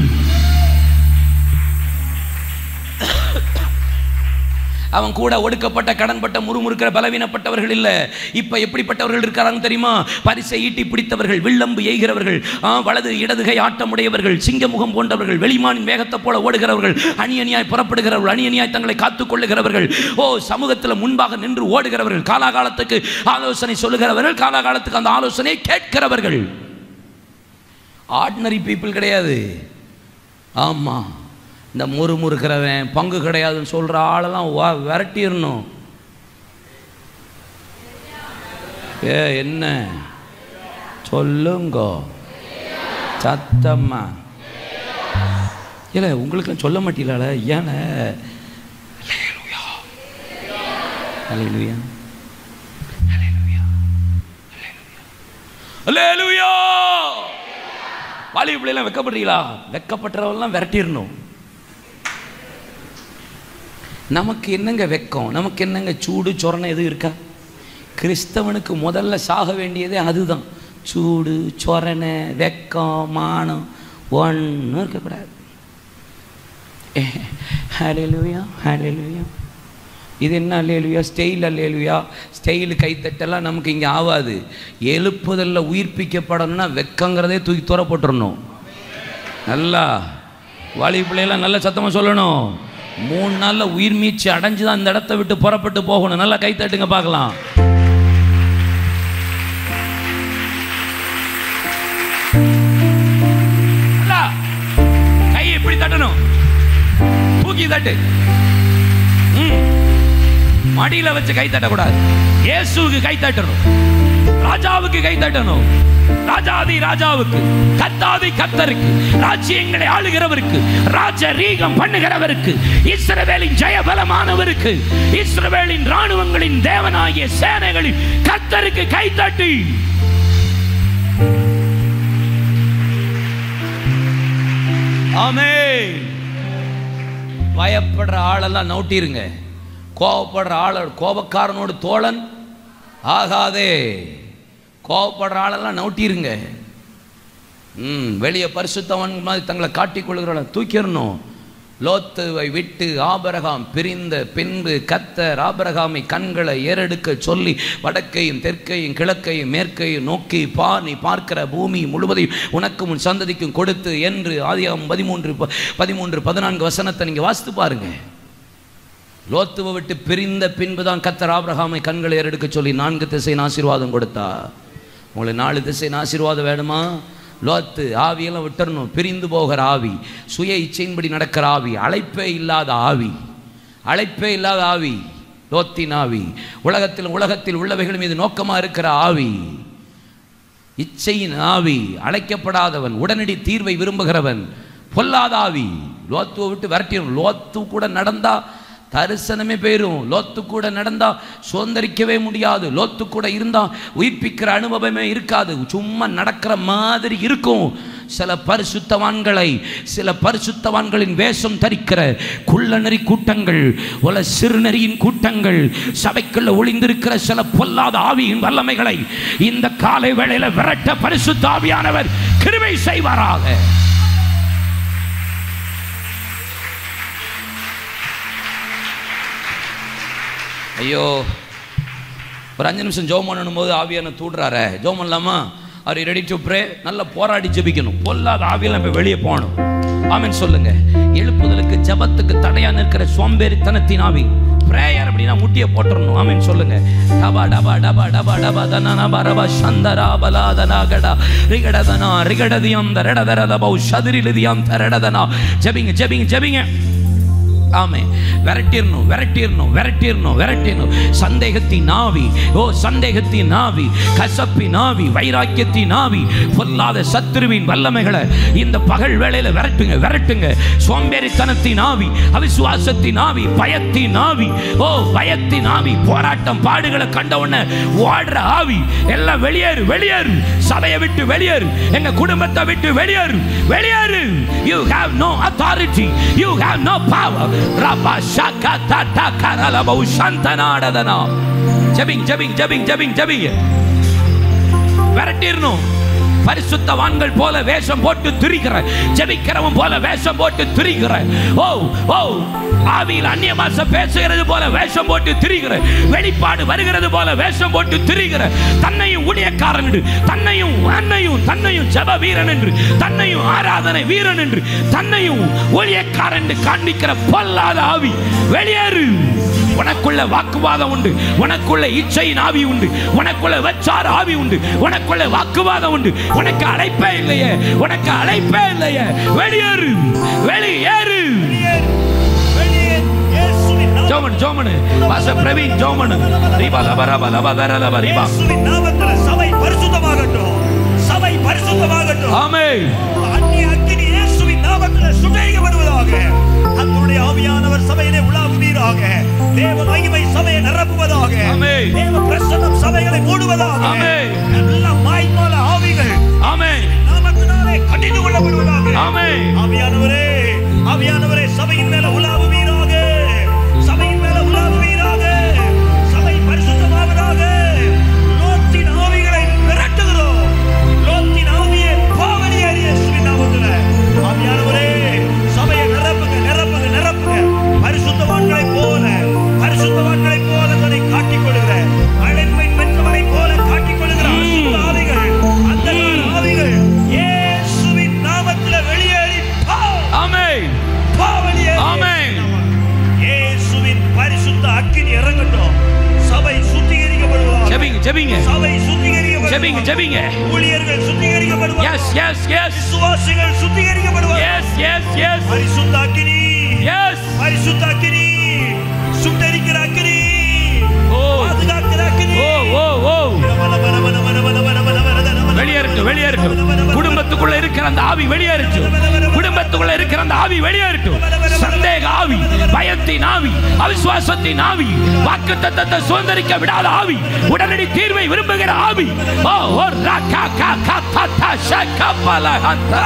அவன் கூட ஒடுக்கப்பட்ட கடன்பட்ட முறுமுறுக்கிற பலவீனப்பட்டவர்கள் இல்லை இப்போ எப்படிப்பட்டவர்கள் இருக்கிறாங்க தெரியுமா பரிசை ஈட்டி பிடித்தவர்கள் வில்லம்பு எய்கிறவர்கள் ஆ, வலது இடதுகை ஆட்டமுடையவர்கள் சிங்கமுகம் போன்றவர்கள் வெளிமானின் வேகத்தை போல ஓடுகிறவர்கள் அணி அணியாய் புறப்படுகிறவர்கள் அணி அணியாய் தங்களை காத்துக் கொள்ளுகிறவர்கள் ஓ சமூகத்தில் முன்பாக நின்று ஓடுகிறவர்கள் காலாகாலத்துக்கு ஆலோசனை சொல்லுகிறவர்கள் காலாகாலத்துக்கு அந்த ஆலோசனையை கேட்கிறவர்கள் ஆர்டினரி பீப்புள் கிடையாது ஆமாம் இந்த முறுமுறுக்கிறவன் பங்கு கிடையாதுன்னு சொல்கிற ஆளெல்லாம் வா விரட்டிடணும் ஏ என்ன சொல்லுங்க சத்தம்மா இல்லை உங்களுக்கு சொல்ல மாட்டீங்களா ஏன வாலி பிள்ளைலாம் வெக்கப்படுறீங்களா வெக்கப்பட்டவெல்லாம் விரட்டிடணும் நமக்கு என்னங்க வெக்கம் நமக்கு என்னங்க சூடு சொரணை எதுவும் இருக்கா கிறிஸ்தவனுக்கு முதல்ல சாக வேண்டியதே அதுதான் சூடு சொரணை வெக்கம் மானம் ஒன்றும் இருக்கக்கூடாது ஹalleluya ஹalleluya இது என்ன அல்லேலுயா ஸ்டெயில் அல்லேலுயா ஸ்டெயில் கைத்தட்டெல்லாம் நமக்கு இங்கே ஆகாது எழுப்புதலில் உயிர்ப்பிக்கப்படணும்னா வெக்கங்கிறதே தூக்கி தூர போட்டுறணும் நல்லா வாலி பிள்ளையெல்லாம் நல்ல சத்தமாக சொல்லணும் மூணு நாளில் உயிர் மீச்சு அடைஞ்சு தான் இந்த இடத்த விட்டு புறப்பட்டு போகணும் நல்லா கை தட்டுங்க பார்க்கலாம் நல்லா. கையை இப்படி தட்டணும் தூக்கி தட்டு ம். மடியில வச்சு கை தட்டக்கூடாது இயேசுவுக்கு கை தட்டணும் ராஜாவுக்கு கை தட்டணும் ராஜாதி ராஜாவுக்கு கத்தாதி கத்தருக்கு ராஜ்யங்களை ஆளுகிறவருக்கு ராஜரீகம் பண்ணுகிறவருக்கு இஸ்ரவேலின் ஜெயபலமானவருக்கு இஸ்ரவேலின் ராணுவங்களின் தேவனாகிய சேனைகளின் கத்தருக்கு கை தட்டி ஆமே பயப்படுற ஆளெல்லாம் நோட்டிருங்க கோவப்படுற ஆள கோபக்காரனோடு தோழன் ஆகாதே கோவப்படுற ஆளெல்லாம் நோட்டிருங்க ம் வெளியே பரிசுத்தவன் மாதிரி தங்களை காட்டிக் கொள்கிறவளை தூக்கிடணும் லோத்துவை விட்டு ஆபரகாம் பிரிந்த பின்பு கத்தர் ஆபரகாமை கண்களை ஏறெடுக்க சொல்லி வடக்கையும் தெற்கையும் கிழக்கையும் மேற்கையும் நோக்கி பா நீ பார்க்கிற பூமி முழுவதையும் உனக்கும் உன் சந்ததிக்கும் கொடுத்து என்று ஆதியாகம் பதிமூன்று ப- பதிமூன்று பதினான்கு வசனத்தை நீங்கள் வாசித்து பாருங்க லோத்துவை விட்டு பிரிந்த பின்பு தான் கத்தர் ஆபிரகாமை கண்களை ஏறெடுக்க சொல்லி நான்கு திசையின் ஆசீர்வாதம் கொடுத்தா உங்களுக்கு நாலு திசையின் ஆசீர்வாதம் வேணுமா லோத்து ஆவியெல்லாம் விட்டுறணும் பிரிந்து போகிற ஆவி சுய இச்சையின்படி நடக்கிற ஆவி அழைப்பே இல்லாத ஆவி அழைப்பே இல்லாத ஆவி லோத்தின் ஆவி உலகத்தில் உலகத்தில் உள்ளவைகள் மீது நோக்கமாக இருக்கிற ஆவி இச்சையின் ஆவி அழைக்கப்படாதவன் உடனடி தீர்வை விரும்புகிறவன் பொல்லாத ஆவி லோத்துவை விட்டு விரட்டிடும் லோத்து கூட நடந்தா தரிசனமே போயிரும் லோத்து கூட நடந்தா சுதந்திரிக்கவே முடியாது லோத்து கூட இருந்தா உயிர்ப்பிக்கிற அனுபவமே இருக்காது சும்மா நடக்கிற மாதிரி இருக்கும் சில பரிசுத்தவான்களை சில பரிசுத்தவான்களின் வேஷம் தரிக்கிற குள்ளநெறி கூட்டங்கள் உல சிறுநெறியின் கூட்டங்கள் சபைக்குள்ள ஒளிந்திருக்கிற சில பொல்லாத ஆவியின் வல்லமைகளை இந்த காலை வேளையில விரட்ட பரிசுத்த ஆவியானவர் கிருபை செய்வாராக ஐயோ ஒரு அஞ்சு நிமிஷம் ஜோம் பண்ணணும் போது ஆவியான தூடுறாரே ஜோம் பண்ணலாமா அவர் ரெடி டு ப்ரே நல்லா போராடி ஜெபிக்கணும் பொல்லாத ஆவியெல்லாம் இப்போ வெளியே போகணும் ஆமென் சொல்லுங்க எழுப்புதலுக்கு ஜபத்துக்கு தடையா நிற்கிற சோம்பேறித்தனத்தின் ஆவி பிரேயர் அப்படின்னா முட்டியை போட்டுறணும் ஆமென் சொல்லுங்க டபா டபா டபா டபா டபா தனா நபா ரபா சந்தரா பலா தனா கடா ரிகடதனா ரிகடதியம் தரடதரதபௌ சதுரிலதியம் தரடதனா ஜெபிங்க ஜெபிங்க ஜெபிங்க ஆமே விரட்டிடணும் விரட்டிடணும் விரட்டிடணும் விரட்டிடணும் சந்தேகத்தின் ஆவி ஓ சந்தேகத்தின் ஆவி கசப்பின் ஆவி வைராக்கியத்தின் ஆவி பொல்லாத சத்துருவின் வல்லமைகளை இந்த பகல் வேளையில விரட்டுங்க விரட்டுங்க சோம்பேறித்தனத்தின் ஆவி அவிசுவாசத்தின் ஆவி பயத்தின் ஆவி ஓ பயத்தின் ஆவி போராட்டம் பாடுகளை கண்ட உடனே ஓடுற ஆவி எல்லாம் வெளியேறு வெளியேறு சபையை விட்டு வெளியேறு எங்க குடும்பத்தை விட்டு வெளியேறு வெளியேறு you have no authority you have no power ரபா ஷாக்கா தாத்தா கரலபௌ சந்தனாடதனா ஜெபிங் ஜெபிங் ஜெபிங் ஜெபிங் ஜெபிங் விரட்டிடணும் பரிசுத்தவான்கள் போல வேஷம் போட்டு திரிகிற ஜெபிக்கிறவன் போல வேஷம் போட்டு திரிகிற ஓ ஓ ஆவியில் அந்நிய பாஷை பேசுகிறது போல வேஷம் போட்டு திரிகிற வெளிப்பாடு வருகிறது போல வேஷம் போட்டு திரிகிற தன்னையும் ஊழியக்காரன் என்று தன்னையும் அன்னையும் தன்னையும் ஜெப வீரன் என்று தன்னையும் ஆராதனை வீரன் என்று தன்னையும் ஊழியக்காரன் என்று காண்பிக்கிற பொல்லாத ஆவி வெளியேறு உனக்குள்ள வாக்குவாதம் உண்டு உனக்குள்ள இச்சையின் ஆவி உண்டு உனக்குள்ள வச்சார ஆவி உண்டு உனக்குள்ள வாக்குவாதம் உண்டு உனக்கு அழைப்பே இல்லையே உனக்கு அழைப்பே இல்லையே வெளியேறு வெளியேறு ஜோமன் ஜோமன் பாச பிரவீன் ஜோமன் ரிபா லப ரப லப தர லப ரிபா இயேசுவின் நாமத்தில் சபை பரிசுத்தமாகட்டும் சபை பரிசுத்தமாகட்டும் ஆமென் அந்நிய அக்கினி இயேசுவின் நாமத்தில் சுட்டரிக்கப்படுவதாக கர்த்தருடைய ஆவியானவர் சபையிலே உலாவுவீராக தேவ மகிமை சபையை நிரப்புவதாக ஆமென். தேவ பிரசன்னம் சபைகளை மூடுவதாக ஆமென். எல்லா மாய்மால ஆவிகள் ஆமென் நாமத்தினாலே கடிந்து கொள்ளப்படுவதாக ஆமென் ஆவியானவரே ஆவியானவரே சபையின் மேல உலாவுவீராக சபையின் மேல உலாவுவீராக சபை பரிசுத்தமாவதாக லோத்தின் ஆவிகளை விரட்டுகிறோம் லோத்தின் ஆவியை பாவலியேறிய இயேசுவின் நாமத்திலே ஆவியானவரே சபையை நிரப்புங்க நிரப்புங்க நிரப்புங்க பரிசுத்தவான்களை போல பரிசுத்தவான்களை போல தன்னை காட்டிக் கொள்கிற அழைப்பை பெற்றவனை போல காட்டிக் கொள்கிற அசுத்த ஆவிகள் அந்த ஆவிகள் இயேசுவின் நாமத்திலே வெளியேறி போ ஆமென் போ வெளியேறி ஆமென். இயேசுவின் பரிசுத்த அக்கினி இறங்கட்டும் சபை சுத்திகரிக்கப்படுவதாக ஜெபிங்க ஜெபிங்க சபை ஜெபிங்க சுத்திகரிக்கப்படுவதாக ஜெபிங்க ஊழியர்கள் சுத்திகரிக்கப்படுவார்கள் எஸ் எஸ் எஸ் விசுவாசிகள் சுத்திகரிக்கப்படுவார்கள் எஸ் எஸ் எஸ் பரிசுத்த அக்கினி எஸ் பரிசுத்த அக்கினி சுட்டரிக்கிற அக்கினி ஓ ஓ வெளியேறட்டும் வெளியேறட்டும் குடும்பத்துக்குள்ள இருக்கிற அந்த ஆவி வெளியேறட்டும் குடும்பத்துக்குள்ள இருக்கிற அந்த ஆவி வெளியேறட்டும் சந்தேக ஆவி பயத்தின் ஆவி அவிசுவாசத்தின் ஆவி வாக்கு தத்தத்தை சுதந்திரிக்க விடாத ஆவி உடனடி தீர்வை விரும்புகிற ஆவி ஓ ஓ ரா கா கா கா தா தா ஷ கா ப ல ஹ தா.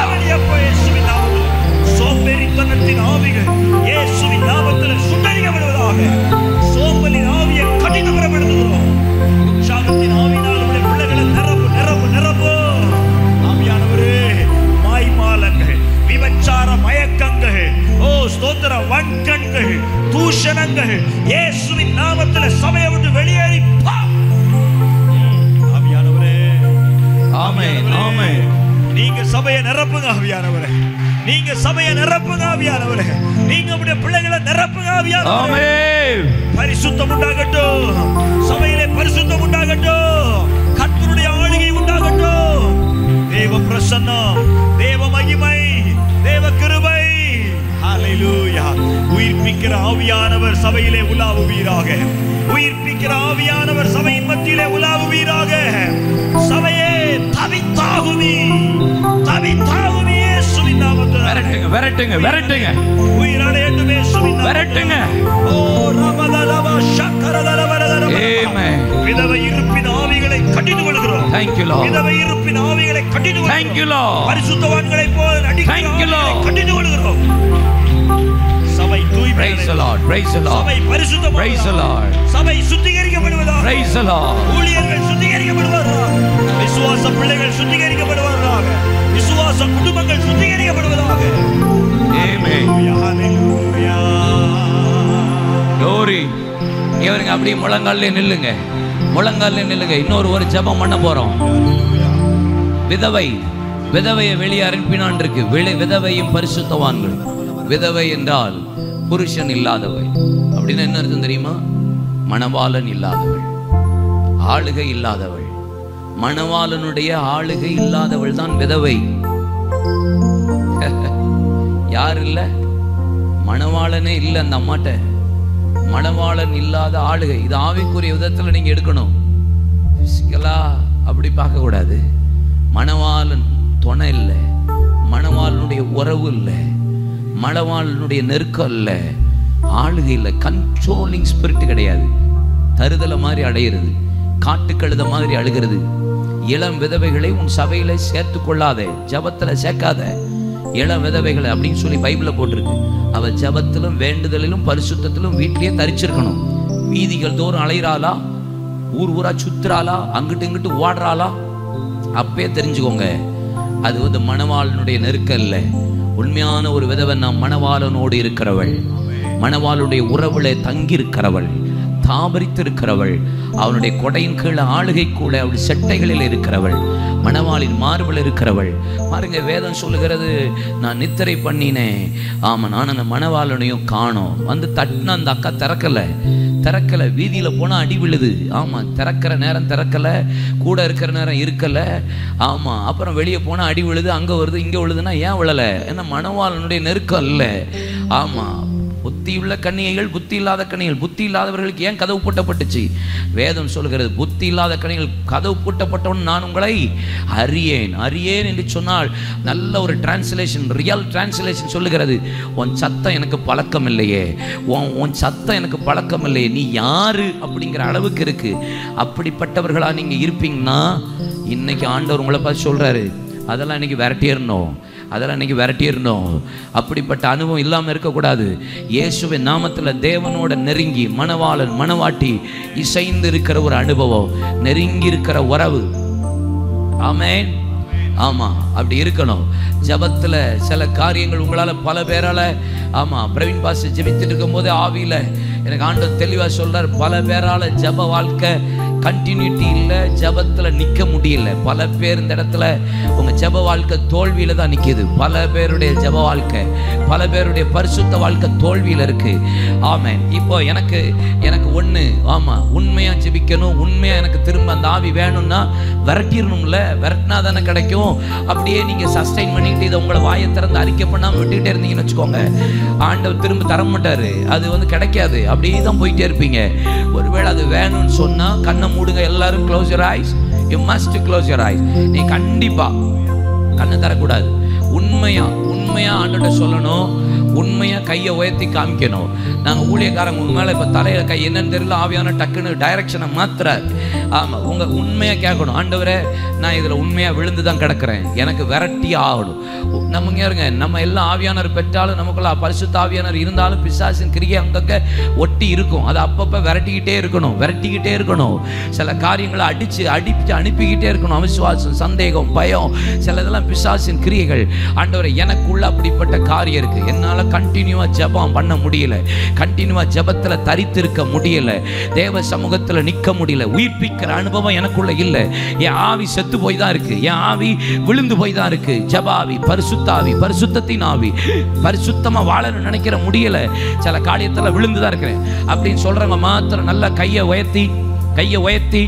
சோம்பேறித்தனத்தின் ஆவிகள் இயேசுவின் நாமத்தில் சுட்டரிக்கப்படுவதாக சோம்பலின் ஆவியை கடினப்படுத்துகிறோம் உற்சாகத்தின் ஆவினால் உடைய பிள்ளைகளை நிரப்பு நிரப்பு நிரப்பு ஆவியானவரே மாய்மாலங்கள் விபச்சார மயக்கங்கள் ஓ ஸ்தோத்திர வன்கண்கள் தூஷணங்கள் இயேசுவின் நாமத்தில் சபையை விட்டு வெளியேறி பா. ஆவியானவரே ஆமென் ஆமென் நீங்க சபையை நிரப்புங்க ஆவியானவரே நீங்க சபையை நிரப்புங்க ஆவியானவரே நீங்க உடைய பிள்ளைகளை நிரப்புங்க ஆவியானவரே ஆமென் பரிசுத்தம் உண்டாகட்டும் சபையிலே பரிசுத்தம் உண்டாகட்டும் கர்த்தருடைய ஆளுகை உண்டாகட்டும் தேவ பிரசன்னம் தேவ மகிமை தேவ கிருபை ஹalleluya உயிர்ப்பிக்கிற ஆவியானவர் சபையிலே உலாவுவீராக உயிர்ப்பிக்கிற ஆவியானவர் சபையின் மத்தியிலே உலாவுவீராக சபையே தவித்தாகுவி தவித்தாகுவி இயேசுவின் நாமத்தில் விரட்டுங்க விரட்டுங்க விரட்டுங்க உயிரடையட்டும் இயேசுவின் நாமத்தில். விரட்டுங்க ஓ ரமதலவ சக்கரதலவரதலவ. Amen. விதவை இருப்பின் ஆவிகளை கடிந்து கொள்கிறோம் Thank you, Lord. விதவை இருப்பின் ஆவிகளை கடிந்து கொள்கிறோம். Thank you, Lord. பரிசுத்தவான்களைப் போல நடிக்கிற Thank you, ஆவிகளை Lord. கடிந்து கொள்கிறோம் சபை Praise the தூய்மை Lord. Praise the Lord. சபை பரிசுத்தம் Praise the Lord. சபை சுத்திகரிக்கப்படுவதாக Praise the Lord. ஊழியர்கள் சுத்திகரிக்கப்படுவார்களாக விசுவாச பிள்ளைகள் சுத்திகரிக்கப்படுவார்களாக விசுவாச குடும்பங்கள் சுத்திகரிக்கப்படுவதாக Amen. Hallelujah. Glory. இவருங்க அப்படியே முழங்கால்ல நில்லுங்க முழங்கால்ல நில்லுங்க இன்னொரு ஒரு ஜெபம் பண்ண போறோம் விதவை விதவையை வெளியே அனுப்பினான் இருக்கு விளை விதவையும் பரிசுத்தவான்கள் விதவை என்றால் புருஷன் இல்லாதவை அப்படின்னு என்ன அர்த்தம் தெரியுமா மணவாளன் இல்லாதவள் ஆளுகை இல்லாதவள் மணவாளனுடைய ஆளுகை இல்லாதவள் தான் விதவை யார் இல்ல மணவாளனே இல்ல அந்த அம்மாட்ட மணவாளன் இல்லாத ஆளுகை இது ஆவிக்குரிய விதத்துல நீங்க எடுக்கணும் பிசிக்கலா அப்படி பார்க்க கூடாது மணவாளன் துணை இல்லை மணவாளனுடைய உறவு இல்லை மணவாளனுடைய நெருக்கம் இல்லை ஆளுகை இல்லை கண்ட்ரோலிங் ஸ்பிரிட் கிடையாது தருதலை மாதிரி அடையிறது காட்டுக்கழுத மாதிரி அழுகிறது இளம் விதவைகளை உன் சபையில சேர்த்து கொள்ளாதே ஜபத்துல சேர்க்காத இளம் விதவைகளை அப்படின்னு சொல்லி பைபிள்ல போட்டிருக்கு அவ ஜபத்திலும் வேண்டுதலிலும் பரிசுத்தத்திலும் வீட்டிலேயே தரிச்சிருக்கணும் வீதிகள் தோறும் அலைகிறாளா ஊர் ஊரா சுத்துறாளா அங்கிட்டு இங்கிட்டு ஓடுறாளா அப்பே தெரிஞ்சுக்கோங்க அது வந்து மணவாளனுடைய நெருக்கம் இல்லை உண்மையான ஒரு விதவன் நாம் மணவாளனோடு இருக்கிறவள் மணவாளுடைய உறவுல தங்கி இருக்கிறவள் தாபரித்திருக்கிறவள் அவனுடைய கொடையின் கீழே ஆளுகை கூட அவள் செட்டைகளில் இருக்கிறவள் மணவாளின் மார்பில் இருக்கிறவள் பாருங்க வேதம் சொல்லுகிறது நான் நித்திரை பண்ணினேன் ஆமா நான் அந்த மணவாளனையும் காணோம் வந்து தட்டின அந்த அக்கா திறக்கல திறக்கல வீதியில போனா அடி விழுது ஆமா திறக்கிற நேரம் திறக்கல கூட இருக்கிற நேரம் இருக்கல ஆமா அப்புறம் வெளியே போனா அடி விழுது அங்க வருது இங்க விழுதுன்னா ஏன் விழல ஏன்னா மணவாளனுடைய நெருக்கம் இல்லை ஆமா புத்தியுள்ள கன்னிகைகள் புத்தி இல்லாத கன்னிகள் புத்தி இல்லாதவர்களுக்கு ஏன் கதவு பூட்டப்பட்டுச்சு வேதம் சொல்கிறது புத்தி இல்லாத கன்னிகள் கதவு பூட்டப்பட்டவன் நான் உங்களை அறியேன் அறியேன் என்று சொன்னால் நல்ல ஒரு டிரான்ஸ்லேஷன் ரியல் டிரான்ஸ்லேஷன் சொல்லுகிறது உன் சத்தம் எனக்கு பழக்கம் இல்லையே உன் உன் சத்தம் எனக்கு பழக்கம் இல்லையே நீ யாரு அப்படிங்கிற அளவுக்கு இருக்கு அப்படிப்பட்டவர்களா நீங்க இருப்பீங்கன்னா இன்னைக்கு ஆண்டவர் உங்களை பார்த்து சொல்றாரு அதெல்லாம் இன்னைக்கு விரட்டிடணும் அதெல்லாம் இன்னைக்கு விரட்டிடணும் அப்படிப்பட்ட அனுபவம் இல்லாமல் இருக்கக்கூடாது இயேசுவின் நாமத்தில் தேவனோட நெருங்கி மணவாளன் மணவாட்டி இசைந்து இருக்கிற ஒரு அனுபவம் நெருங்கி இருக்கிற உறவு ஆமென் ஆமா அப்படி இருக்கணும் ஜபத்துல சில காரியங்கள் உங்களால பல பேரால ஆமா பிரவீன் பாஸ் ஜெபித்துட்டு இருக்கும்போது ஆவியில எனக்கு ஆண்டவர் தெளிவா சொல்றார் பல பேரால ஜப வாழ்க்கை கண்டினியூட்டி இல்லை ஜபத்துல நிக்க முடியல பல பேர் இந்த இடத்துல உங்க ஜப வாழ்க்கை தோல்வியில தான் நிக்குது பல பேருடைய ஜப வாழ்க்கை பல பேருடைய பரிசுத்த வாழ்க்கை தோல்வியில இருக்கு ஆமென் இப்போ எனக்கு எனக்கு ஒண்ணு ஆமா உண்மையா ஜெபிக்கணும் உண்மையா எனக்கு திரும்ப அந்த ஆவி வேணும்னா விரட்டிடணும்ல விரட்டினா தானே கிடைக்கும் அப்படியே நீங்க சஸ்டைன் பண்ணிக்கிட்டு இதை உங்களை வாயை திறந்து அறிக்கை பண்ணாம விட்டுக்கிட்டே இருந்தீங்கன்னு வச்சுக்கோங்க ஆண்டவர் திரும்ப தர மாட்டாரு அது வந்து கிடைக்காது அப்படியே தான் போயிட்டே இருப்பீங்க ஒருவேளை அது வேணும்னு சொன்னா கண்ணை மூடுங்க எல்லாரும் close your eyes you must close your eyes நீ கண்டிப்பா கண்ணு தரக்கூடாது உண்மையா உண்மையா ஆண்டுகிட்ட சொல்லணும் உண்மையா கையை உயர்த்தி காமிக்கணும் நாங்க ஊழியக்காரங்க உங்க மேல இப்ப தலையில கை என்னன்னு தெரியல ஆவியான டக்குன்னு டைரக்ஷனை மாத்துறாரு ஆமா உங்க உண்மையா கேட்கணும் ஆண்டவரே நான் இதுல உண்மையா விழுந்து தான் கிடக்கிறேன் எனக்கு விரட்டி ஆகணும் நம்ம இங்க இருங்க நம்ம எல்லாம் ஆவியானர் பெற்றாலும் நமக்குள்ள பரிசுத்த ஆவியானர் இருந்தாலும் பிசாசின் கிரியை அங்கங்க ஒட்டி இருக்கும் அதை அப்பப்ப விரட்டிக்கிட்டே இருக்கணும் விரட்டிக்கிட்டே இருக்கணும் சில காரியங்களை அடிச்சு அடிச்சு அனுப்பிக்கிட்டே இருக்கணும் அவிசுவாசம் சந்தேகம் பயம் சில இதெல்லாம் பிசாசின் கிரியைகள் ஆண்டவரை எனக்குள்ள அப்படிப்பட்ட காரியம் இருக்கு என்னால கண்டினியூவா ஜெபம் பண்ண முடியல கண்டினியூவா ஜெபத்துல தரித்திருக்க முடியல தேவ சமூகத்துல நிக்க முடியல உயிர்ப்பிக்கிற அனுபவம் எனக்குள்ள இல்ல என் ஆவி செத்து போய் தான் இருக்கு என் ஆவி விழுந்து போய் தான் இருக்கு ஜபாவி பரிசுத்தாவி பரிசுத்தத்தின் ஆவி பரிசுத்தமா வாழணும்னு நினைக்கிற முடியல சில காரியத்துல விழுந்து தான் இருக்கிறேன் அப்படின்னு சொல்றவங்க மாத்திரம் நல்லா கையை உயர்த்தி கையை உயர்த்தி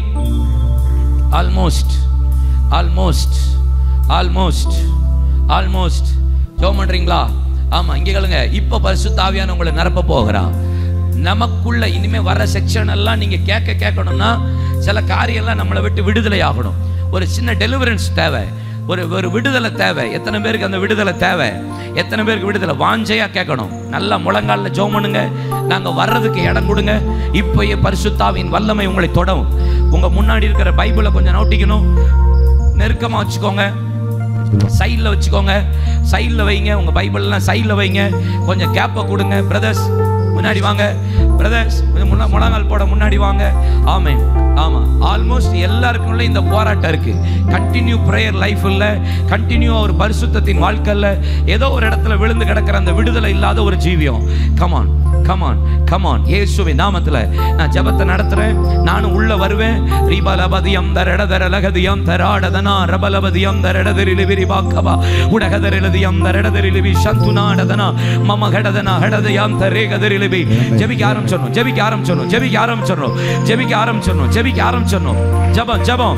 ஆல்மோஸ்ட் ஆல்மோஸ்ட் ஆல்மோஸ்ட் ஆல்மோஸ்ட் ஜோம் பண்றீங்களா ஆமா இங்க கேளுங்க இப்ப பரிசுத்தாவியான உங்களை நிரப்ப போகிறான் நமக்குள்ள இனிமே வர செக்ஷன் எல்லாம் நீங்க கேட்க கேட்கணும்னா சில காரியம்லாம் நம்மளை விட்டு விடுதலை ஆகணும் ஒரு சின்ன டெலிவரன்ஸ் தேவை ஒரு ஒரு விடுதலை தேவை எத்தனை பேருக்கு அந்த விடுதலை தேவை எத்தனை பேருக்கு விடுதலை வாஞ்சையா கேட்கணும் நல்லா முழங்கால்ல ஜோம் பண்ணுங்க நாங்க வர்றதுக்கு இடம் கொடுங்க இப்போயே பரிசுத்தாவின் வல்லமை உங்களை தொடவும் உங்க முன்னாடி இருக்கிற பைபிளை கொஞ்சம் நோட்டிக்கணும் நெருக்கமா வச்சுக்கோங்க சைடில் வச்சுக்கோங்க சைடில் வைங்க உங்க பைபிள்லாம் சைடில் வைங்க கொஞ்சம் கேப்பை கொடுங்க பிரதர்ஸ் முன்னாடி வாங்க பிரதர்ஸ் முன்னா முழங்கால் போட முன்னாடி வாங்க ஆமென் ஆமா ஆல்மோஸ்ட் எல்லாருக்குள்ள இந்த போராட்டம் இருக்கு கண்டினியூ ப்ரேயர் லைஃப் இல்ல கண்டினியூ ஒரு பரிசுத்தத்தின் வாழ்க்கை இல்ல ஏதோ ஒரு இடத்துல விழுந்து கிடக்கிற அந்த விடுதலை இல்லாத ஒரு ஜீவியம் கமான் கமான் கமான் இயேசுவின் நாமத்துல நான் ஜெபத்தை நடத்துறேன் நானும் உள்ள வருவேன் ரீபலபதியம் தரடதர லகதியம் தராடதனா ரபலபதியம் தரடதரிலி விரிவாக்கவா உடகதரிலதியம் தரடதரிலிவி சந்துனாடதனா மம கடதனா ஹடதயாம் தரேகதரிலிவி ஜெபிக்க ஆரம்பிச்சிடணும் ஜெபிக்க ஆரம்பிச்சிடணும் ஜெபிக்க ஆரம்பிச்சிடணும் ஜெபிக்க ஆரம்பிச்சிடணும் ஜெபிக்க ஆரம்பிச்சிடணும் ஜெபம் ஜெபம்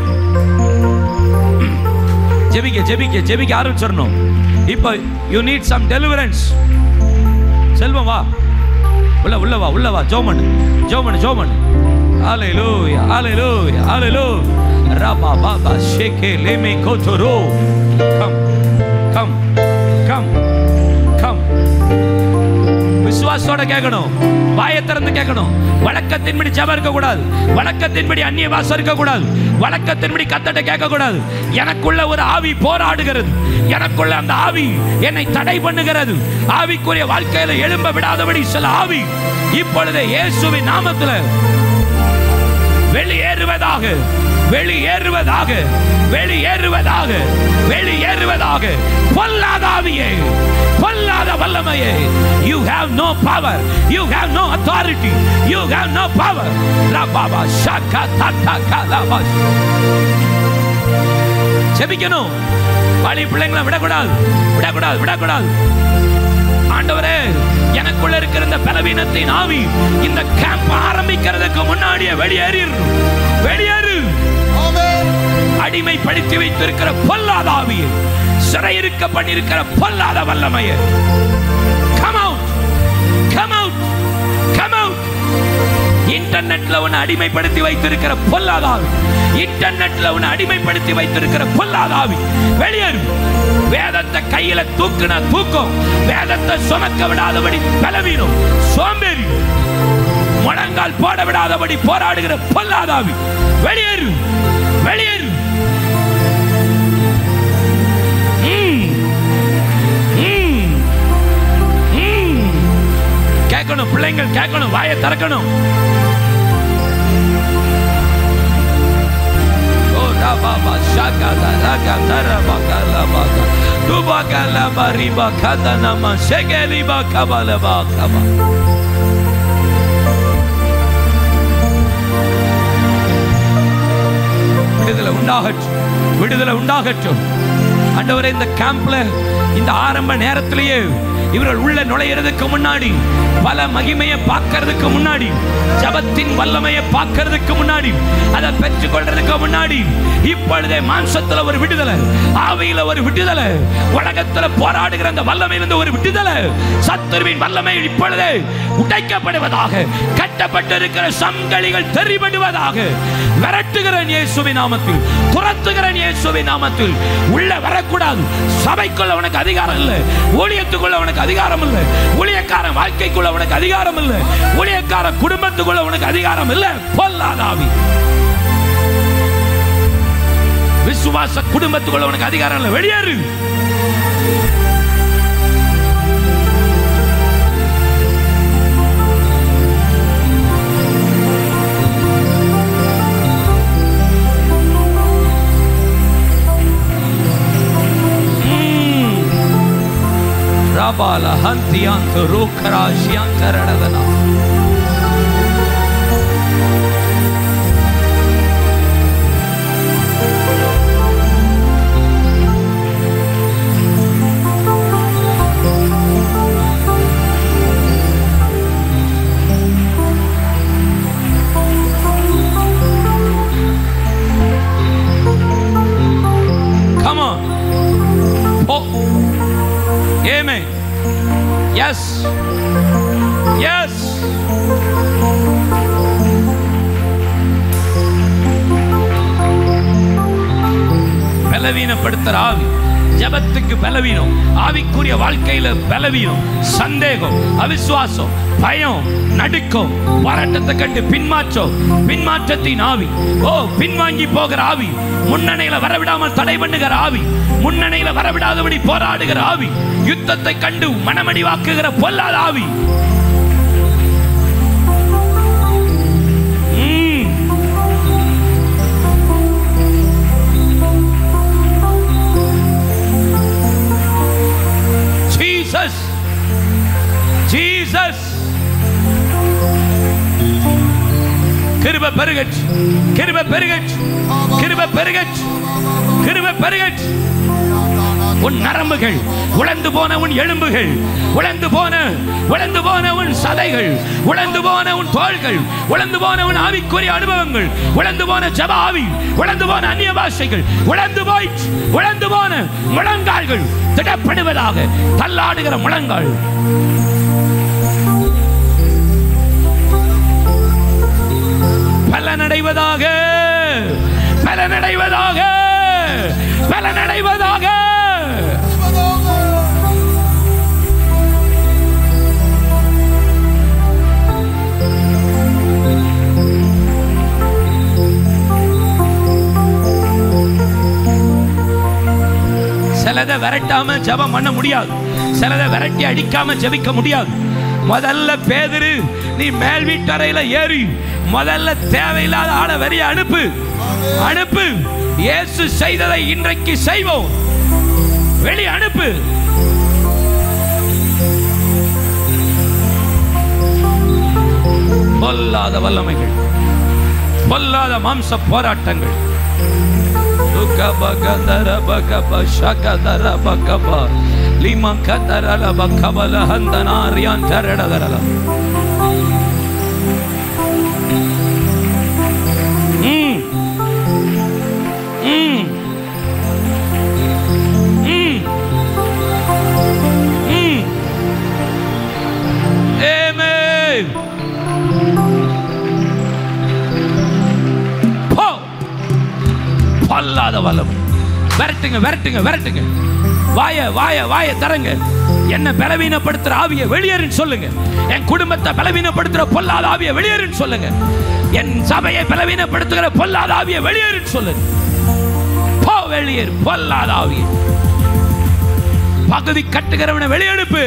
ஜெபிக்க ஜெபிக்க ஜெபிக்க ஆரம்பிச்சிடணும் இப்போ you need some deliverance Selvam வா உள்ள உள்ள வா உள்ள வா ஜோமன் ஜோமன் ஜோமன் ஹalleluya ஹalleluya ஹalleluya ரபா பாபா ஷேகே லேமே கோதரோ கம் கம் கம் கம் விசுவாசத்தோட கேட்கணும் வாயை திறந்து கேட்கணும் வழக்கத்தின்படி ஜெபம் இருக்க கூடாது வழக்கத்தின்படி அந்நிய வாசம் இருக்க கூடாது வழக்கத்தின்படி கத்தட்ட கேட்க கூடாது எனக்குள்ள ஒரு ஆவி போராடுகிறது எனக்குள்ள அந்த ஆவி என்னை தடை பண்ணுகிறது ஆவிக்குரிய வாழ்க்கையில எழும்ப விடாதபடி சில ஆவி இப்பொழுது இயேசுவின் நாமத்துல வெளியேறுவதாக வெளியேறுவதாக வெளியேறுவதாக வெளியேறுவதாக பொல்லாத ஆவியே பொல்லாத வல்லமையே you have no power you have no authority you have no power rababa shaka tata kalaba ஜெபிக்கணும் வாலி பிள்ளைங்களை விடக்கூடாது விடக்கூடாது விடக்கூடாது ஆண்டவரே எனக்குள்ள இருக்கிற இந்த பலவீனத்தின் ஆவி இந்த கேம்ப் ஆரம்பிக்கிறதுக்கு முன்னாடியே வெளியேறிடணும் வெளியேறு அடிமைப்படுத்தி வைத்திருக்கிற பொல்லாத ஆவியை சிறையிருக்க பண்ணியிருக்கிற பொல்லாத வல்லமையை come out come out come out இன்டர்நெட்ல உன்னை அடிமைப்படுத்தி வைத்திருக்கிற பொல்லாதாவி இன்டர்நெட்ல உன்னை அடிமைப்படுத்தி வைத்திருக்கிற பொல்லாதாவி வெளியேறு வேதத்தை கையில தூக்குன தூக்கம் வேதத்தை சுமக்க விடாதபடி பலவீனம் சோம்பேறி முழங்கால் போட விடாதபடி போராடுகிற பொல்லாதாவி வெளியேறு வெளியேறு ம். ம். ம். கேட்கணும் பிள்ளைங்கள் கேட்கணும் வாயை திறக்கணும் ஓ ராபாபா ஷாகாதா ராகாதா பகலபாகா துபகலபா ரிபா கதனமா ஷெகலிபா கபலபா கபா விடுதலை உண்டாகட்டும் விடுதலை உண்டாகட்டும் ஆண்டவரே இந்த கேம்ப்ல இந்த ஆரம்ப நேரத்திலேயே இவர்கள் உள்ள நுழையிறதுக்கு முன்னாடி பல மகிமையை பார்க்கறதுக்கு முன்னாடி ஜபத்தின் வல்லமையை பார்க்கறதுக்கு முன்னாடி அதை பெற்றுக்கொள்றதுக்கு முன்னாடி இப்பொழுதே மாம்சத்துல ஒரு விடுதலை ஆவியில ஒரு விடுதலை உலகத்துல போராடுகிற அந்த வல்லமையிலிருந்து ஒரு விடுதலை சத்துருவின் வல்லமை இப்பொழுதே உடைக்கப்படுவதாக கட்டப்பட்டிருக்கிற சங்கலிகள் தெரிபடுவதாக விரட்டுகிறேன் இயேசுவின் நாமத்தில் துரத்துகிறேன் இயேசுவின் நாமத்தில் உள்ள வரக்கூடாது சபைக்குள்ள உனக்கு அதிகாரம் இல்லை ஊழியத்துக்குள்ள உனக்கு அதிகாரம் இல்லை ஊழியக்கார வாழ்க்கைக்குள்ள உனக்கு அதிகாரம் இல்லை ஊழியக்கார குடும்பத்துக்குள்ள உனக்கு அதிகாரம் இல்லை பொல்லாதாவி விசுவாச குடும்பத்துக்குள்ள உனக்கு அதிகாரம் இல்லை வெளியேறு Rabala hantiyanto rukara shiyantaradana. Come on. Oh. Amen. Yes. Yes. பலவீனப்படுத்துற ஆவி ஜபத்துக்கு பலவீனம் ஆவிக்குரிய வாழ்க்கையில பலவீனம் சந்தேகம் அவிசுவாசம் பயம் நடுக்கம் போராட்டத்தை கண்டு பின்மாற்றம் பின்மாற்றத்தின் ஆவி ஓ பின்வாங்கி போகிற ஆவி முன்னணியில வரவிடாமல் தடை பண்ணுகிற ஆவி முன்னணியில வரவிடாதபடி போராடுகிற ஆவி யுத்தத்தை கண்டு மனமடிவாக்குகிற பொல்லாத ஆவி ம். Jesus. Jesus. கிருப பெருகச் கிருப பெருகச் கிருப பெருகச் கிருப பெருகச் உன் நரம்புகள் உழந்து போன உன் எலும்புகள் உழந்து போன உழந்து போன உன் சதைகள் உழந்து போன உன் தோள்கள் உழந்து போன உன் ஆவிக்குரிய அனுபவங்கள் உழந்து போன ஜப ஆவி உழந்து போன அந்நிய பாஷைகள் உழந்து போய் உழந்து போன முழங்கால்கள் திடப்படுவதாக தள்ளாடுகிற முழங்கால் பலனடைவதாக பலனடைவதாக பலனடைவதாக சிலதை விரட்டாம ஜெபம் பண்ண முடியாது சிலதை விரட்டி அடிக்காம ஜெபிக்க முடியாது முதல்ல பேதுரு நீ மேல் வீட்டறையில ஏறி முதல்ல தேவையில்லாத ஆளை வெளிய அனுப்பு அனுப்பு இயேசு செய்ததை இன்றைக்கு செய்வோம் வெளிய அனுப்பு பொல்லாத வல்லமைகள் பொல்லாத மாம்ச போராட்டங்கள் lima katarala bakabala handana riyan taradala Mm. Mm. Mm. Mm. Amen. போ பொல்லாத வல்லம் விரட்டுங்க விரட்டுங்க விரட்டுங்க வாய வாய வாய தரங்க என்ன பலவீனப்படுத்துற ஆவிய வெளியேறுன்னு சொல்லுங்க என் குடும்பத்தை பலவீனப்படுத்துற பொல்லாத ஆவிய வெளியேறுன்னு சொல்லுங்க என் சபையை பலவீனப்படுத்துகிற பொல்லாத ஆவிய வெளியேறுன்னு சொல்லுங்க போ வெளியேறு பொல்லாத ஆவிய பகுதி கட்டுகிறவனை வெளியெடுப்பு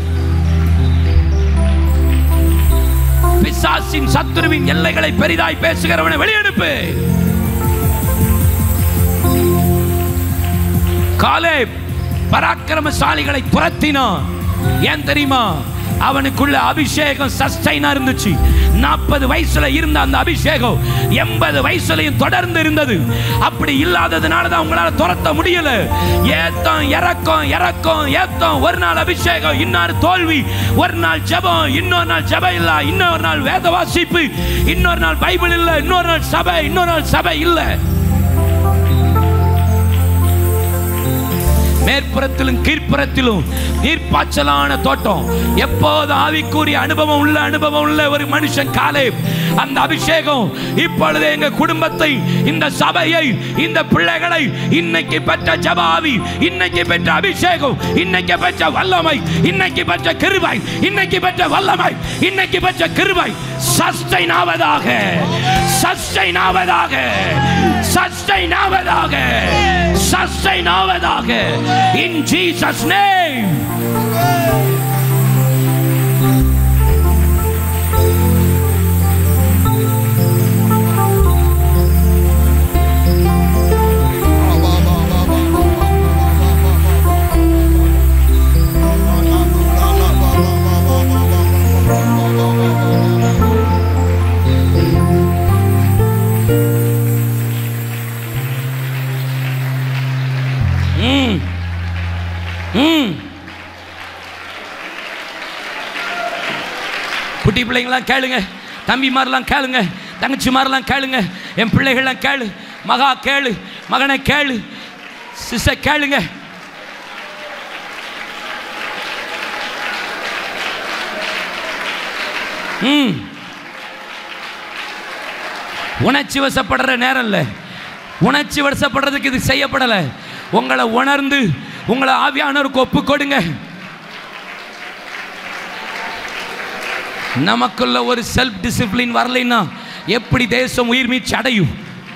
பிசாசின் சத்துருவின் எல்லைகளை பெரிதாய் பேசுகிறவனை வெளியெடுப்பு காலே பராக்கிரமசாலிகளை துரத்தினான் ஏன் தெரியுமா அவனுக்குள்ள அபிஷேகம் சஸ்டைனா இருந்துச்சு நாற்பது வயசுல இருந்த அந்த அபிஷேகம் எண்பது வயசுலயும் தொடர்ந்து இருந்தது அப்படி இல்லாததுனால தான் உங்களால துரத்த முடியல ஏத்தம் இறக்கம் இறக்கம் ஏத்தம் ஒரு நாள் அபிஷேகம் இன்னொரு தோல்வி ஒரு நாள் ஜெபம் இன்னொரு நாள் ஜெபம் இல்ல இன்னொரு நாள் வேத வாசிப்பு இன்னொரு நாள் பைபிள் இல்ல இன்னொரு நாள் சபை இன்னொரு நாள் சபை இல்ல மேற்புறத்திலும் கீழ்ப்புறத்திலும் நீர்ப்பாய்ச்சலான தோட்டம் எப்போது ஆவிக்குரிய அனுபவம் உள்ள அனுபவம் உள்ள ஒரு மனுஷன் காலே அந்த அபிஷேகம் இப்பொழுது எங்க குடும்பத்தை இந்த சபையை இந்த பிள்ளைகளை இன்னைக்கு பெற்ற ஜபாவி இன்னைக்கு பெற்ற அபிஷேகம் இன்னைக்கு பெற்ற வல்லமை இன்னைக்கு பெற்ற கிருபை இன்னைக்கு பெற்ற வல்லமை இன்னைக்கு பெற்ற கிருபை சஸ்டைன் ஆவதாக சஸ்டைன் ஆவதாக சஸ்டைன் ஆவதாக சஸ்டைன் ஆவதாக இன் ஜீசஸ் நேம் ம் ம் குட்டி பிள்ளைங்களாம் கேளுங்க தம்பி மாதிரிலாம் கேளுங்க தங்கச்சி மாதிரிலாம் கேளுங்க என் பிள்ளைகள்லாம் கேளு மகா கேளு மகனை கேளு சிச கேளுங்க ம் உணர்ச்சி வசப்படுற நேரம் இல்லை உணர்ச்சி வசப்படுறதுக்கு இது செய்யப்படலை உங்களை உணர்ந்து உங்களை ஆவியானவருக்கு ஒப்பு கொடுங்க நமக்குள்ள ஒரு செல்ஃப் டிசிப்ளின் வரலைன்னா எப்படி தேசம் உயிர் மீச்சு அடையும்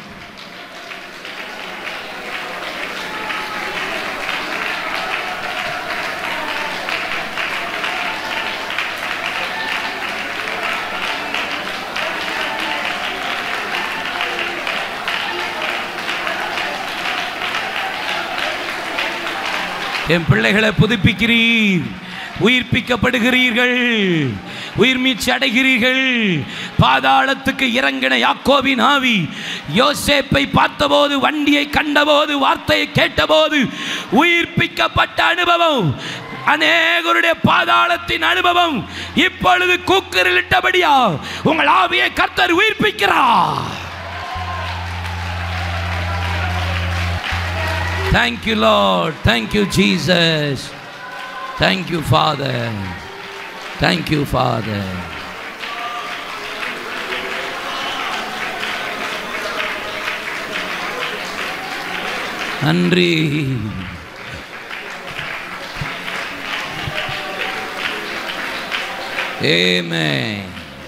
என் பிள்ளைகளை புதுப்பிக்கிறீர் உயிர்ப்பிக்கப்படுகிறீர்கள் உயிர் மீட்சி அடைகிறீர்கள் பாதாளத்துக்கு இறங்கின யாக்கோபின் ஆவி யோசேப்பை பார்த்தபோது வண்டியை கண்டபோது வார்த்தையை கேட்டபோது உயிர்ப்பிக்கப்பட்ட அனுபவம் அநேகருடைய பாதாளத்தின் அனுபவம் இப்பொழுது கூக்கரிலிட்டபடியா உங்கள் ஆவியை கர்த்தர் உயிர்ப்பிக்கிறார் Thank you, Lord. Thank you, Jesus. Thank you, Father. Thank you, Father. நன்றி Amen.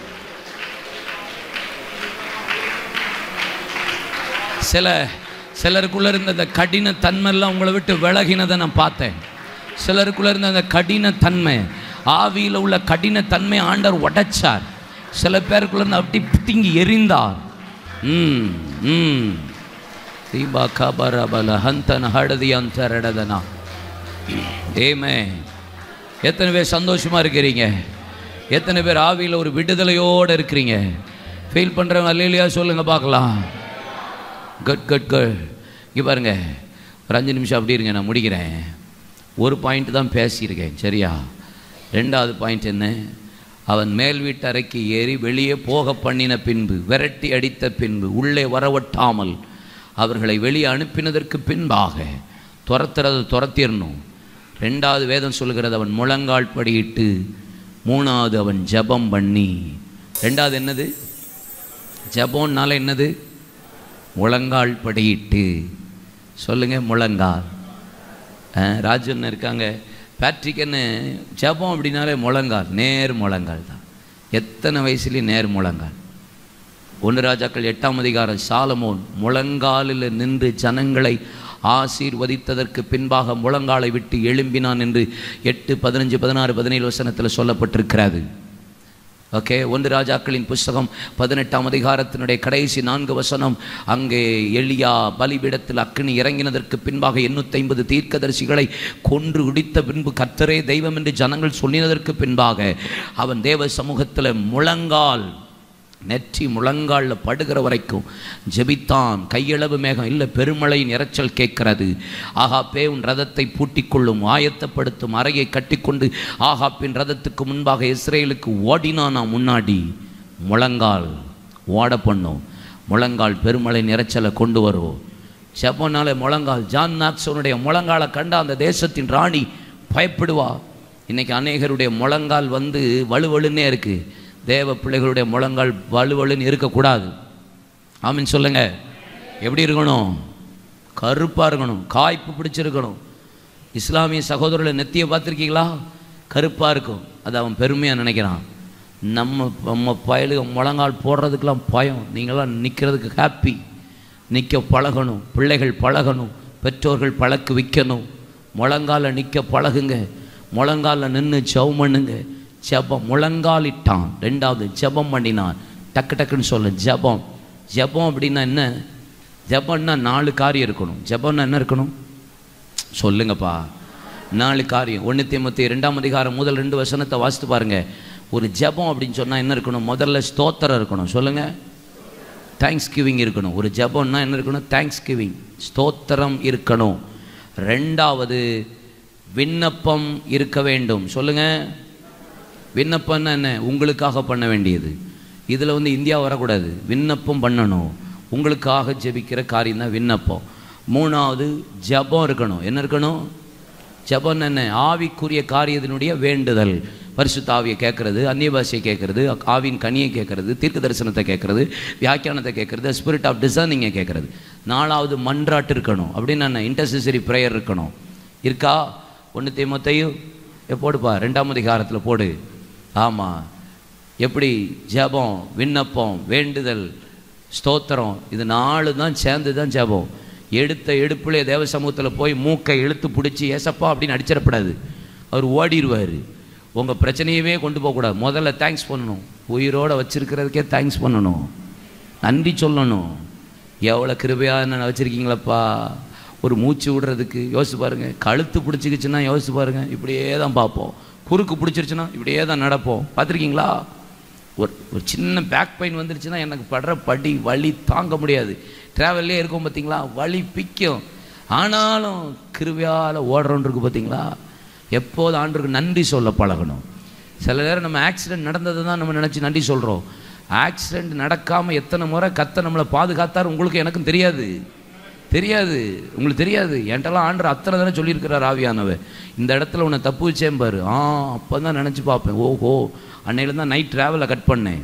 சில சிலருக்குள்ள இருந்த அந்த கடின தன்மையெல்லாம் உங்களை விட்டு விலகினதை நான் பார்த்தேன் சிலருக்குள்ள இருந்த அந்த கடின தன்மை ஆவியில் உள்ள கடின தன்மை ஆண்டவர் உடைச்சார் சில பேருக்குள்ள இருந்து அப்படி பிடுங்கி எரிந்தார் ம் ம் தீபா கபரபல ஹந்தன ஹடதியந்தரடதனா ஏமே எத்தனை பேர் சந்தோஷமா இருக்கிறீங்க எத்தனை பேர் ஆவியில் ஒரு விடுதலையோடு இருக்கிறீங்க ஃபீல் பண்ணுறவங்க அல்லையா சொல்லுங்க பார்க்கலாம் குட் குட் குட் இங்கே பாருங்க ஒரு அஞ்சு நிமிஷம் அப்படி இருங்க நான் முடிக்கிறேன் ஒரு பாயிண்ட் தான் பேசியிருக்கேன் சரியா ரெண்டாவது பாயிண்ட் என்ன அவன் மேல் வீட்டு அறைக்கு ஏறி வெளியே போக பண்ணின பின்பு விரட்டி அடித்த பின்பு உள்ளே வரவட்டாமல் அவர்களை வெளியே அனுப்பினதற்கு பின்பாக துரத்துறது துரத்திடணும் ரெண்டாவது வேதம் சொல்லுகிறது அவன் முழங்கால் படியிட்டு மூணாவது அவன் ஜெபம் பண்ணி ரெண்டாவது என்னது ஜெபம்னால என்னது முழங்கால் படியிட்டு சொல்லுங்க முழங்கால் ஆ, ராஜன் இருக்காங்க பேட்ரிக்கன்னு ஜெபம் அப்படின்னாலே முழங்கால் நேர் முழங்கால் தான் எத்தனை வயசுலேயும் நேர் முழங்கால் ஒன்று ராஜாக்கள் எட்டாம் அதிகாரம் சாலமோன் முழங்காலில் நின்று ஜனங்களை ஆசீர்வதித்ததற்கு பின்பாக முழங்காலை விட்டு எழும்பினான் என்று எட்டு பதினஞ்சு பதினாறு பதினேழு வசனத்தில் சொல்லப்பட்டிருக்கிறது ஓகே ஒன்று ராஜாக்களின் புஸ்தகம் பதினெட்டாம் அதிகாரத்தினுடைய கடைசி நான்கு வசனம் அங்கே எளியா பலிபீடத்தில் அக்கினி இறங்கினதற்கு பின்பாக எண்ணூற்றி ஐம்பது தீர்க்கதரிசிகளை கொன்று உடித்த பின்பு கர்த்தரே தெய்வம் என்று ஜனங்கள் சொல்லினதற்கு பின்பாக அவன் தேவ சமூகத்தில் முழங்கால் நெற்றி முழங்காலில் படுகிற வரைக்கும் ஜெபித்தான் கையளவு மேகம் இல்லை பெருமழையின் இரைச்சல் கேட்கிறது ஆகாப்பே உன் ரதத்தை பூட்டிக் கொள்ளும் ஆயத்தப்படுத்தும் அறையை கட்டிக்கொண்டு ஆகாப்பின் ரதத்துக்கு முன்பாக இஸ்ரேலுக்கு ஓடினான் நான் முன்னாடி முழங்கால் ஓட பண்ணும் முழங்கால் பெருமழை இரைச்சலை கொண்டு வரும் செப்பனால முழங்கால் ஜான் நாக்ஸனுடைய முழங்காலை கண்ட அந்த தேசத்தின் ராணி பயப்படுவா இன்னைக்கு அநேகருடைய முழங்கால் வந்து வலுவலுன்னே இருக்கு தேவ பிள்ளைகளுடைய முழங்கால் வலுவலுன்னு இருக்கக்கூடாது ஆமீன் சொல்லுங்க எப்படி இருக்கணும் கருப்பாக இருக்கணும் காய்ப்பு பிடிச்சிருக்கணும் இஸ்லாமிய சகோதரர்களை நெத்தியை பார்த்துருக்கீங்களா கருப்பாக இருக்கும் அது அவன் பெருமையாக நினைக்கிறான் நம்ம நம்ம பயலுக்கு முழங்கால் போடுறதுக்கெல்லாம் பயம் நீங்களாம் நிற்கிறதுக்கு ஹாப்பி நிற்க பழகணும் பிள்ளைகள் பழகணும் பெற்றோர்கள் பழக்கு விற்கணும் முழங்கால நிற்க பழகுங்க முழங்கால நின்று ஜெபம் பண்ணுங்க ஜெபம் முழங்காலிட்டான் ரெண்டாவது ஜெபம் பண்ணினான் டக்கு டக்குன்னு சொல்ல ஜெபம் ஜெபம் அப்படின்னா என்ன ஜெபம்னா நாலு காரியம் இருக்கணும் ஜெபம்னா என்ன இருக்கணும் சொல்லுங்கப்பா நாலு காரியம் ஒன்று தீமத்தி ரெண்டாம் அதிகாரம் முதல் ரெண்டு வசனத்தை வாசித்து பாருங்க ஒரு ஜெபம் அப்படின்னு சொன்னால் என்ன இருக்கணும் முதல்ல ஸ்தோத்திரம் இருக்கணும் சொல்லுங்க தேங்க்ஸ் கிவிங் இருக்கணும் ஒரு ஜெபம்னா என்ன இருக்கணும் தேங்க்ஸ் கிவிங் ஸ்தோத்திரம் இருக்கணும் ரெண்டாவது விண்ணப்பம் இருக்க வேண்டும் சொல்லுங்க விண்ணப்பம்னா என்ன உங்களுக்காக பண்ண வேண்டியது இதில் வந்து இந்தியா வரக்கூடாது விண்ணப்பம் பண்ணணும் உங்களுக்காக ஜெபிக்கிற காரியம் தான் விண்ணப்பம் மூணாவது ஜெபம் இருக்கணும் என்ன இருக்கணும் ஜெபம் என்ன ஆவிக்குரிய காரியத்தினுடைய வேண்டுதல் பரிசுத்த ஆவியை கேட்கறது அந்நிய பாஷையை கேட்கறது ஆவின் கனியை கேட்கறது தீர்க்க தரிசனத்தை கேட்கறது வியாக்கியானத்தை கேட்கறது ஸ்பிரிட் ஆஃப் டிசர்னிங்கை கேட்கறது நாலாவது மன்றாட்டு இருக்கணும் அப்படின்னு என்ன இன்டர்செசரி ப்ரேயர் இருக்கணும் இருக்கா ஒன்று தீமத்தையும் போடுப்பா ரெண்டாம் அதிகாரத்தில் போடு ஆமாம் எப்படி ஜெபம் விண்ணப்பம் வேண்டுதல் ஸ்தோத்திரம் இது நாலு தான் சேர்ந்து தான் ஜெபம் எடுத்த எடுப்புலே தேவ சமூகத்தில் போய் மூக்கை இழுத்து பிடிச்சி ஏசப்பா அப்படின்னு அடிச்சிடப்படாது அவர் ஓடிடுவார் உங்கள் பிரச்சனையவே கொண்டு போகக்கூடாது முதல்ல தேங்க்ஸ் பண்ணணும் உயிரோடு வச்சிருக்கிறதுக்கே தேங்க்ஸ் பண்ணணும் நன்றி சொல்லணும் எவ்வளோ கிருபையாக என்ன வச்சுருக்கீங்களப்பா ஒரு மூச்சு விடுறதுக்கு யோசிச்சு பாருங்க கழுத்து பிடிச்சிக்கிச்சுன்னா யோசிச்சு பாருங்க இப்படியே தான் பார்ப்போம் குறுக்கு பிடிச்சிருச்சுன்னா இப்படியே தான் நடப்போம் பார்த்துருக்கீங்களா ஒரு ஒரு சின்ன பேக் பெயின் வந்துருச்சுன்னா எனக்கு படுற படி வலி தாங்க முடியாது ட்ராவல்லே இருக்கும் பார்த்தீங்களா வலி பிக்கும் ஆனாலும் கிருவியால் ஓடுறோன்னு இருக்கு பார்த்தீங்களா எப்போது ஆண்டுக்கு நன்றி சொல்ல பழகணும் சில நேரம் நம்ம ஆக்சிடென்ட் நடந்ததை தான் நம்ம நினச்சி நன்றி சொல்கிறோம் ஆக்சிடென்ட் நடக்காமல் எத்தனை முறை கத்த நம்மளை பாதுகாத்தார் உங்களுக்கு எனக்கும் தெரியாது தெரியாது உங்களுக்கு தெரியாது என்கிட்டலாம் ஆண்டர் அத்தனை தானே சொல்லியிருக்கிறார் ஆவியானவ இந்த இடத்துல உன்னை தப்பு வச்சேன் பாரு ஆ அப்போ தான் நினச்சி பார்ப்பேன் ஓஹோ அன்னையில தான் நைட் ட்ராவலை கட் பண்ணேன்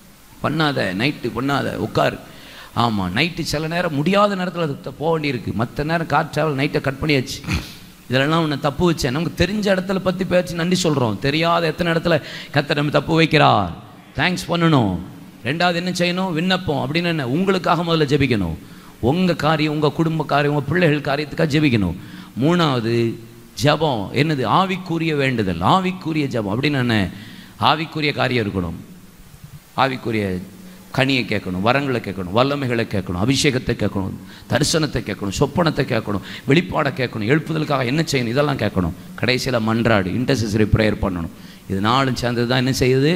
பண்ணாத நைட்டு பண்ணாத உட்கார் ஆமாம் நைட்டு சில நேரம் முடியாத நேரத்தில் போக வேண்டியிருக்கு மற்ற நேரம் கார் ட்ராவல் நைட்டை கட் பண்ணியாச்சு இதெல்லாம் உன்னை தப்பு வச்சேன் நமக்கு தெரிஞ்ச இடத்துல பற்றி பேச்சு நன்றி சொல்கிறோம் தெரியாத எத்தனை இடத்துல கத்த நம்ம தப்பு வைக்கிறார் தேங்க்ஸ் பண்ணணும் ரெண்டாவது என்ன செய்யணும் விண்ணப்பம் அப்படின்னு என்ன உங்களுக்காக முதல்ல ஜெபிக்கணும் உங்கள் காரியம் உங்கள் குடும்ப காரியம் உங்கள் பிள்ளைகள் காரியத்துக்காக ஜெபிக்கணும் மூணாவது ஜெபம் என்னது ஆவிக்குரிய வேண்டுதல் ஆவிக்குரிய ஜெபம் அப்படின்னு என்ன ஆவிக்குரிய காரியம் இருக்கணும் ஆவிக்குரிய கனியை கேட்கணும் வரங்களை கேட்கணும் வல்லமைகளை கேட்கணும் அபிஷேகத்தை கேட்கணும் தரிசனத்தை கேட்கணும் சொப்பனத்தை கேட்கணும் வெளிப்பாடை கேட்கணும் எழுப்புதலுக்காக என்ன செய்யணும் இதெல்லாம் கேட்கணும் கடைசியில் மன்றாடு இன்டர்செசரி ப்ரேயர் பண்ணணும் இது நாளும் சேர்ந்தது தான் என்ன செய்யுது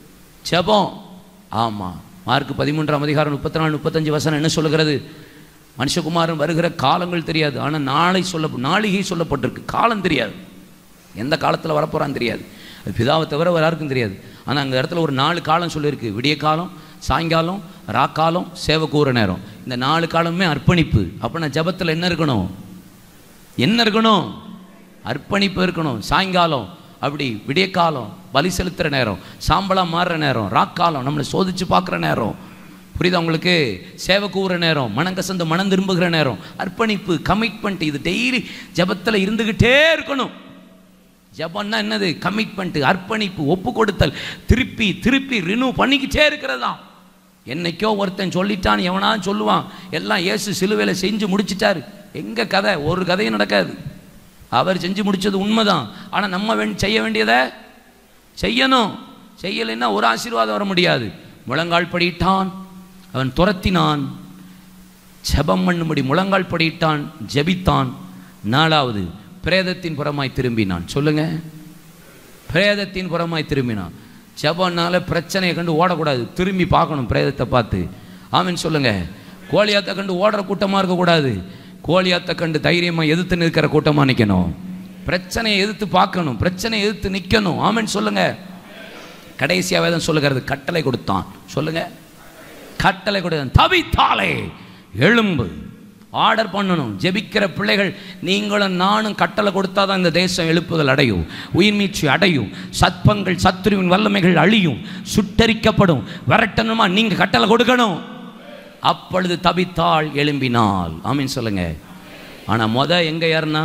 ஜெபம் ஆமாம் மார்க் பதிமூன்றாம் அதிகாரம் முப்பத்தி நாலு முப்பத்தஞ்சு வசனம் என்ன சொல்லுகிறது மனுஷகுமாரன் வருகிற காலங்கள் தெரியாது ஆனால் நாளை சொல்ல நாளிகை சொல்லப்பட்டிருக்கு காலம் தெரியாது எந்த காலத்தில் வரப்போகிறான்னு தெரியாது அது பிதாவை தவிர வேறு யாருக்கும் தெரியாது ஆனால் அந்த இடத்துல ஒரு நாலு காலம் சொல்லியிருக்கு விடிய காலம் சாயங்காலம் ராக்காலம் சேவக்கூற நேரம் இந்த நாலு காலமுமே அர்ப்பணிப்பு அப்போ நான் ஜபத்தில் என்ன இருக்கணும் என்ன இருக்கணும் அர்ப்பணிப்பு இருக்கணும் சாயங்காலம் அப்படி விடிய காலம் பலி செலுத்துகிற நேரம் சாம்பலாக மாறுற நேரம் ராக்காலம் நம்மளை சோதிச்சு பார்க்குற நேரம் புரியுதா உங்களுக்கு சேவை கூற நேரம் மனங்கசந்து மனம் திரும்புகிற நேரம் அர்ப்பணிப்பு கமிட்மெண்ட் இது டெய்லி ஜபத்தில் இருந்துக்கிட்டே இருக்கணும் ஜபம்னா என்னது கமிட்மெண்ட் அர்ப்பணிப்பு ஒப்பு கொடுத்தல் திருப்பி திருப்பி ரினூ பண்ணிக்கிட்டே இருக்கிறதா என்னைக்கோ ஒருத்தன் சொல்லிட்டான் எவனாவது சொல்லுவான் எல்லாம் இயேசு சிலுவையில் செஞ்சு முடிச்சிட்டாரு எங்க கதை ஒரு கதையும் நடக்காது அவர் செஞ்சு முடிச்சது உண்மைதான் ஆனால் நம்ம வேண் செய்ய வேண்டியதை செய்யணும் செய்யலைன்னா ஒரு ஆசீர்வாதம் வர முடியாது முழங்கால் படியிட்டான் அவன் துரத்தினான் ஜெபம் பண்ணும்படி முழங்கால் படியிட்டான் ஜெபித்தான் நாலாவது பிரேதத்தின் புறமாய் திரும்பினான் சொல்லுங்க பிரேதத்தின் புறமாய் திரும்பினான் ஜெபம்னால பிரச்சனையை கண்டு ஓடக்கூடாது திரும்பி பார்க்கணும் பிரேதத்தை பார்த்து ஆமென் சொல்லுங்க கோழியாத்தை கண்டு ஓடுற கூட்டமாக இருக்கக்கூடாது கோழியாத்தை கண்டு தைரியமாக எதிர்த்து நிற்கிற கூட்டமாக நிற்கணும் பிரச்சனையை எதிர்த்து பார்க்கணும் பிரச்சனையை எதிர்த்து நிற்கணும் ஆமென் சொல்லுங்க கடைசியாக வேதம் சொல்லுகிறது கட்டளை கொடுத்தான் சொல்லுங்க கட்டளை கொடுத்தான் தவித்தாலே எழும்பு ஆர்டர் பண்ணணும் ஜெபிக்கிற பிள்ளைகள் நீங்களும் நானும் கட்டளை கொடுத்தா தான் இந்த தேசம் எழுப்புதல் அடையும் உயிர்மீட்சி அடையும் சத்பங்கள் சத்துருவின் வல்லமைகள் அழியும் சுட்டரிக்கப்படும் விரட்டணுமா நீங்க கட்டளை கொடுக்கணும் அப்பொழுது தபித்தாள் எழும்பினாள் ஆமீன் சொல்லுங்க ஆனா முத எங்க ஏறினா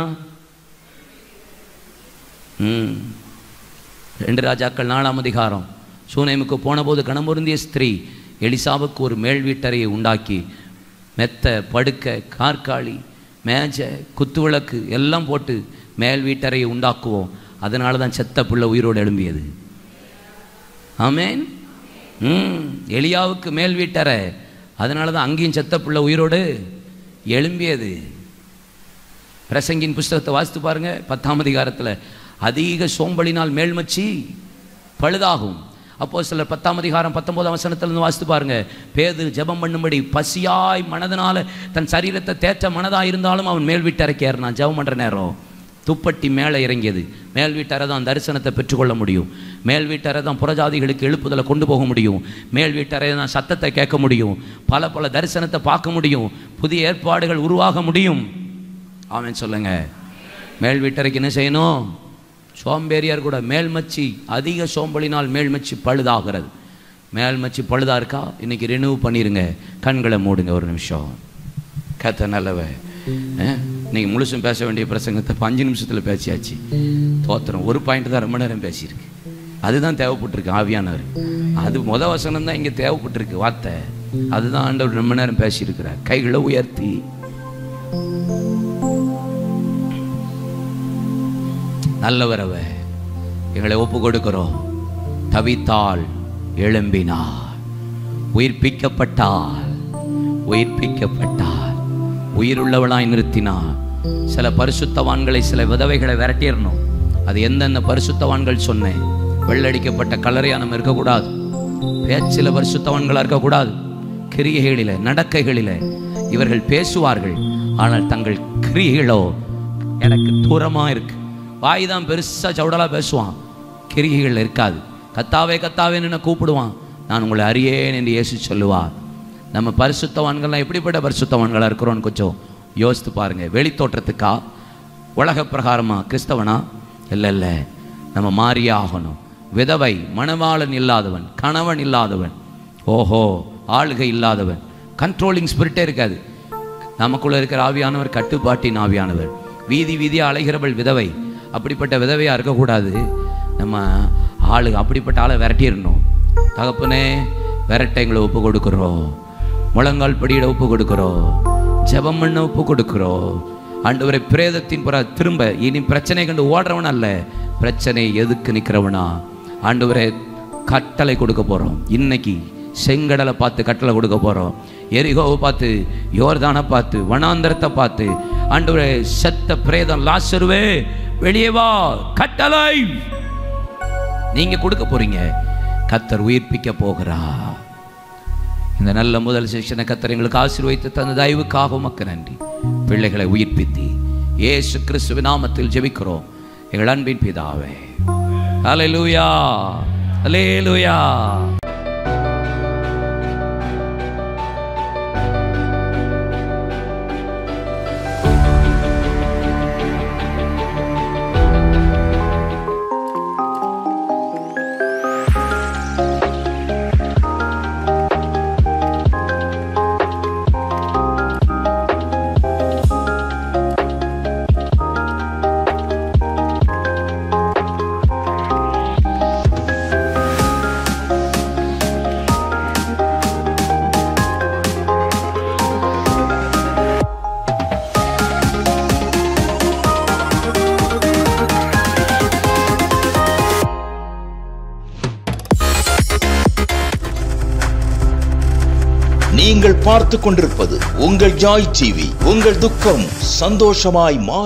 ம் ரெண்டு ராஜாக்கள் நாலாம் அதிகாரம் சூனேமுக்கு போனபோது கணமுருந்திய ஸ்திரீ எலிசாவுக்கு ஒரு மேல் வீட்டறையை உண்டாக்கி மெத்த படுக்க கார்காளி மேஜை குத்துவிளக்கு எல்லாம் போட்டு மேல் வீட்டறையை உண்டாக்குவோம் அதனால தான் செத்த பிள்ளை உயிரோடு எழும்பியது ஆமேன் ம் எலியாவுக்கு மேல் வீட்டறை அதனால தான் அங்கேயும் செத்த பிள்ளை உயிரோடு எழும்பியது பிரசங்கின் புஸ்தகத்தை வாசித்து பாருங்க பத்தாம் அதிகாரத்தில் அதிக சோம்பலினால் மேல்மச்சி பழுதாகும் அப்போ சிலர் பத்தாம் அதிகாரம் பத்தொன்பதாம் வசனத்திலிருந்து வாசித்து பாருங்க பேது ஜெபம் பண்ணும்படி பசியாய் மனதனால தன் சரீரத்தை தேற்ற மனதாக இருந்தாலும் அவன் மேல் வீட்டறைக்கு ஏறினான் ஜெபம் பண்ணுற நேரம் துப்பட்டி மேலே இறங்கியது மேல் வீட்டறை தான் தரிசனத்தை பெற்றுக்கொள்ள முடியும் மேல் வீட்டறை தான் புறஜாதிகளுக்கு எழுப்புதலை கொண்டு போக முடியும் மேல் வீட்டறை தான் சத்தத்தை கேட்க முடியும் பல பல தரிசனத்தை பார்க்க முடியும் புதிய ஏற்பாடுகள் உருவாக முடியும் அவன் சொல்லுங்க மேல் வீட்டறைக்கு என்ன செய்யணும் சோம்பேறியார் கூட மேல்மச்சி அதிக சோம்பலினால் மேல்மச்சி பழுதாகிறது மேல்மச்சி பழுதா இருக்கா இன்னைக்கு ரினியூவ் பண்ணிருங்க கண்களை மூடுங்க ஒரு நிமிஷம் கத்த நல்லவ அஹ், இன்னைக்கு முழுசும் பேச வேண்டிய பிரசங்கத்தை இப்ப அஞ்சு நிமிஷத்தில் பேசியாச்சு தோத்திரம் ஒரு பாயிண்ட் தான் ரொம்ப நேரம் பேசியிருக்கு அதுதான் தேவைப்பட்டிருக்கு ஆவியானவர் அது முத வசனம் தான் இங்கே தேவைப்பட்டிருக்கு வார்த்தை அதுதான் ஆண்டவர் ரொம்ப நேரம் பேசியிருக்கிறார் கைகளை உயர்த்தி நல்லவரவ எங்களை ஒப்பு கொடுக்கிறோம் தவித்தாள் எழும்பினார் உயிர்ப்பிக்கப்பட்டாள் உயிர்ப்பிக்கப்பட்டாள் உயிருள்ளவளாய் நிறுத்தினார் சில பரிசுத்தவான்களை சில விதவைகளை விரட்டிடணும் அது எந்தெந்த பரிசுத்தவான்கள் சொன்னேன் வெள்ளடிக்கப்பட்ட கல்லறையானம் இருக்கக்கூடாது பேச்சில் பரிசுத்தவான்களாக இருக்கக்கூடாது கிரியைகளில நடக்கைகளில இவர்கள் பேசுவார்கள் ஆனால் தங்கள் கிரியைகளோ எனக்கு தூரமா இருக்கு வாய் தான் பெருசா சவுடலா பேசுவான் கிரிகைகள் இருக்காது கத்தாவே கத்தாவேன்னு என்ன கூப்பிடுவான் நான் உங்களை அறியேன் என்று இயேசு சொல்லுவார் நம்ம பரிசுத்தவான்கள்லாம் எப்படிப்பட்ட பரிசுத்தவான்களாக இருக்கிறோன்னு கொஞ்சம் யோசித்து பாருங்க வெளி தோற்றத்துக்கா உலக பிரகாரமா கிறிஸ்தவனா இல்லை இல்லை நம்ம மாறியே ஆகணும் விதவை மணவாளன் இல்லாதவன் கணவன் இல்லாதவன் ஓஹோ ஆளுகை இல்லாதவன் கண்ட்ரோலிங் ஸ்பிரிட்டே இருக்காது நமக்குள்ள இருக்கிற ஆவியானவர் கட்டுப்பாட்டின் ஆவியானவர் வீதி வீதியா அலைகிறவள் விதவை அப்படிப்பட்ட விதவையா இருக்கக்கூடாது நம்ம ஆளு அப்படிப்பட்ட ஆளை விரட்டிடணும் தகப்பனே விரட்ட எங்களை ஒப்பு கொடுக்குறோம் முழங்கால் படியிட ஒப்பு கொடுக்குறோம் ஜெபம் பண்ண ஒப்பு கொடுக்குறோம் ஆண்டவரை பிரேதத்தின் புற திரும்ப இனி பிரச்சனை கண்டு ஓடுறவன் அல்ல பிரச்சனை எதுக்கு நிற்கிறவனா ஆண்டவரே கட்டளை கொடுக்க போறோம் இன்னைக்கு செங்கடலை பார்த்து கட்டளை கொடுக்க போறோம் எரிகோவை பார்த்து யோர்தானை பார்த்து வனாந்தரத்தை பார்த்து ஆண்டவரே செத்த பிரேதம் லாசருவே வெளியே வா கட்டளை நீங்க கொடுக்க போறீங்க கத்தர் உயிர்ப்பிக்க போகிறா இந்த நல்ல முதல் செக்ஷனை கத்தர் எங்களுக்கு ஆசீர்வதித்து தந்த தயவுக்காக உமக்கு நன்றி பிள்ளைகளை உயிர்ப்பித்தி இயேசு கிறிஸ்துவ நாமத்தில் ஜெபிக்கிறோம் எங்கள் அன்பின் பிதாவே ஹalleluya ஹalleluya நீங்கள் பார்த்து கொண்டிருப்பது உங்கள் ஜாய் டிவி உங்கள் துக்கம் சந்தோஷமாய் மா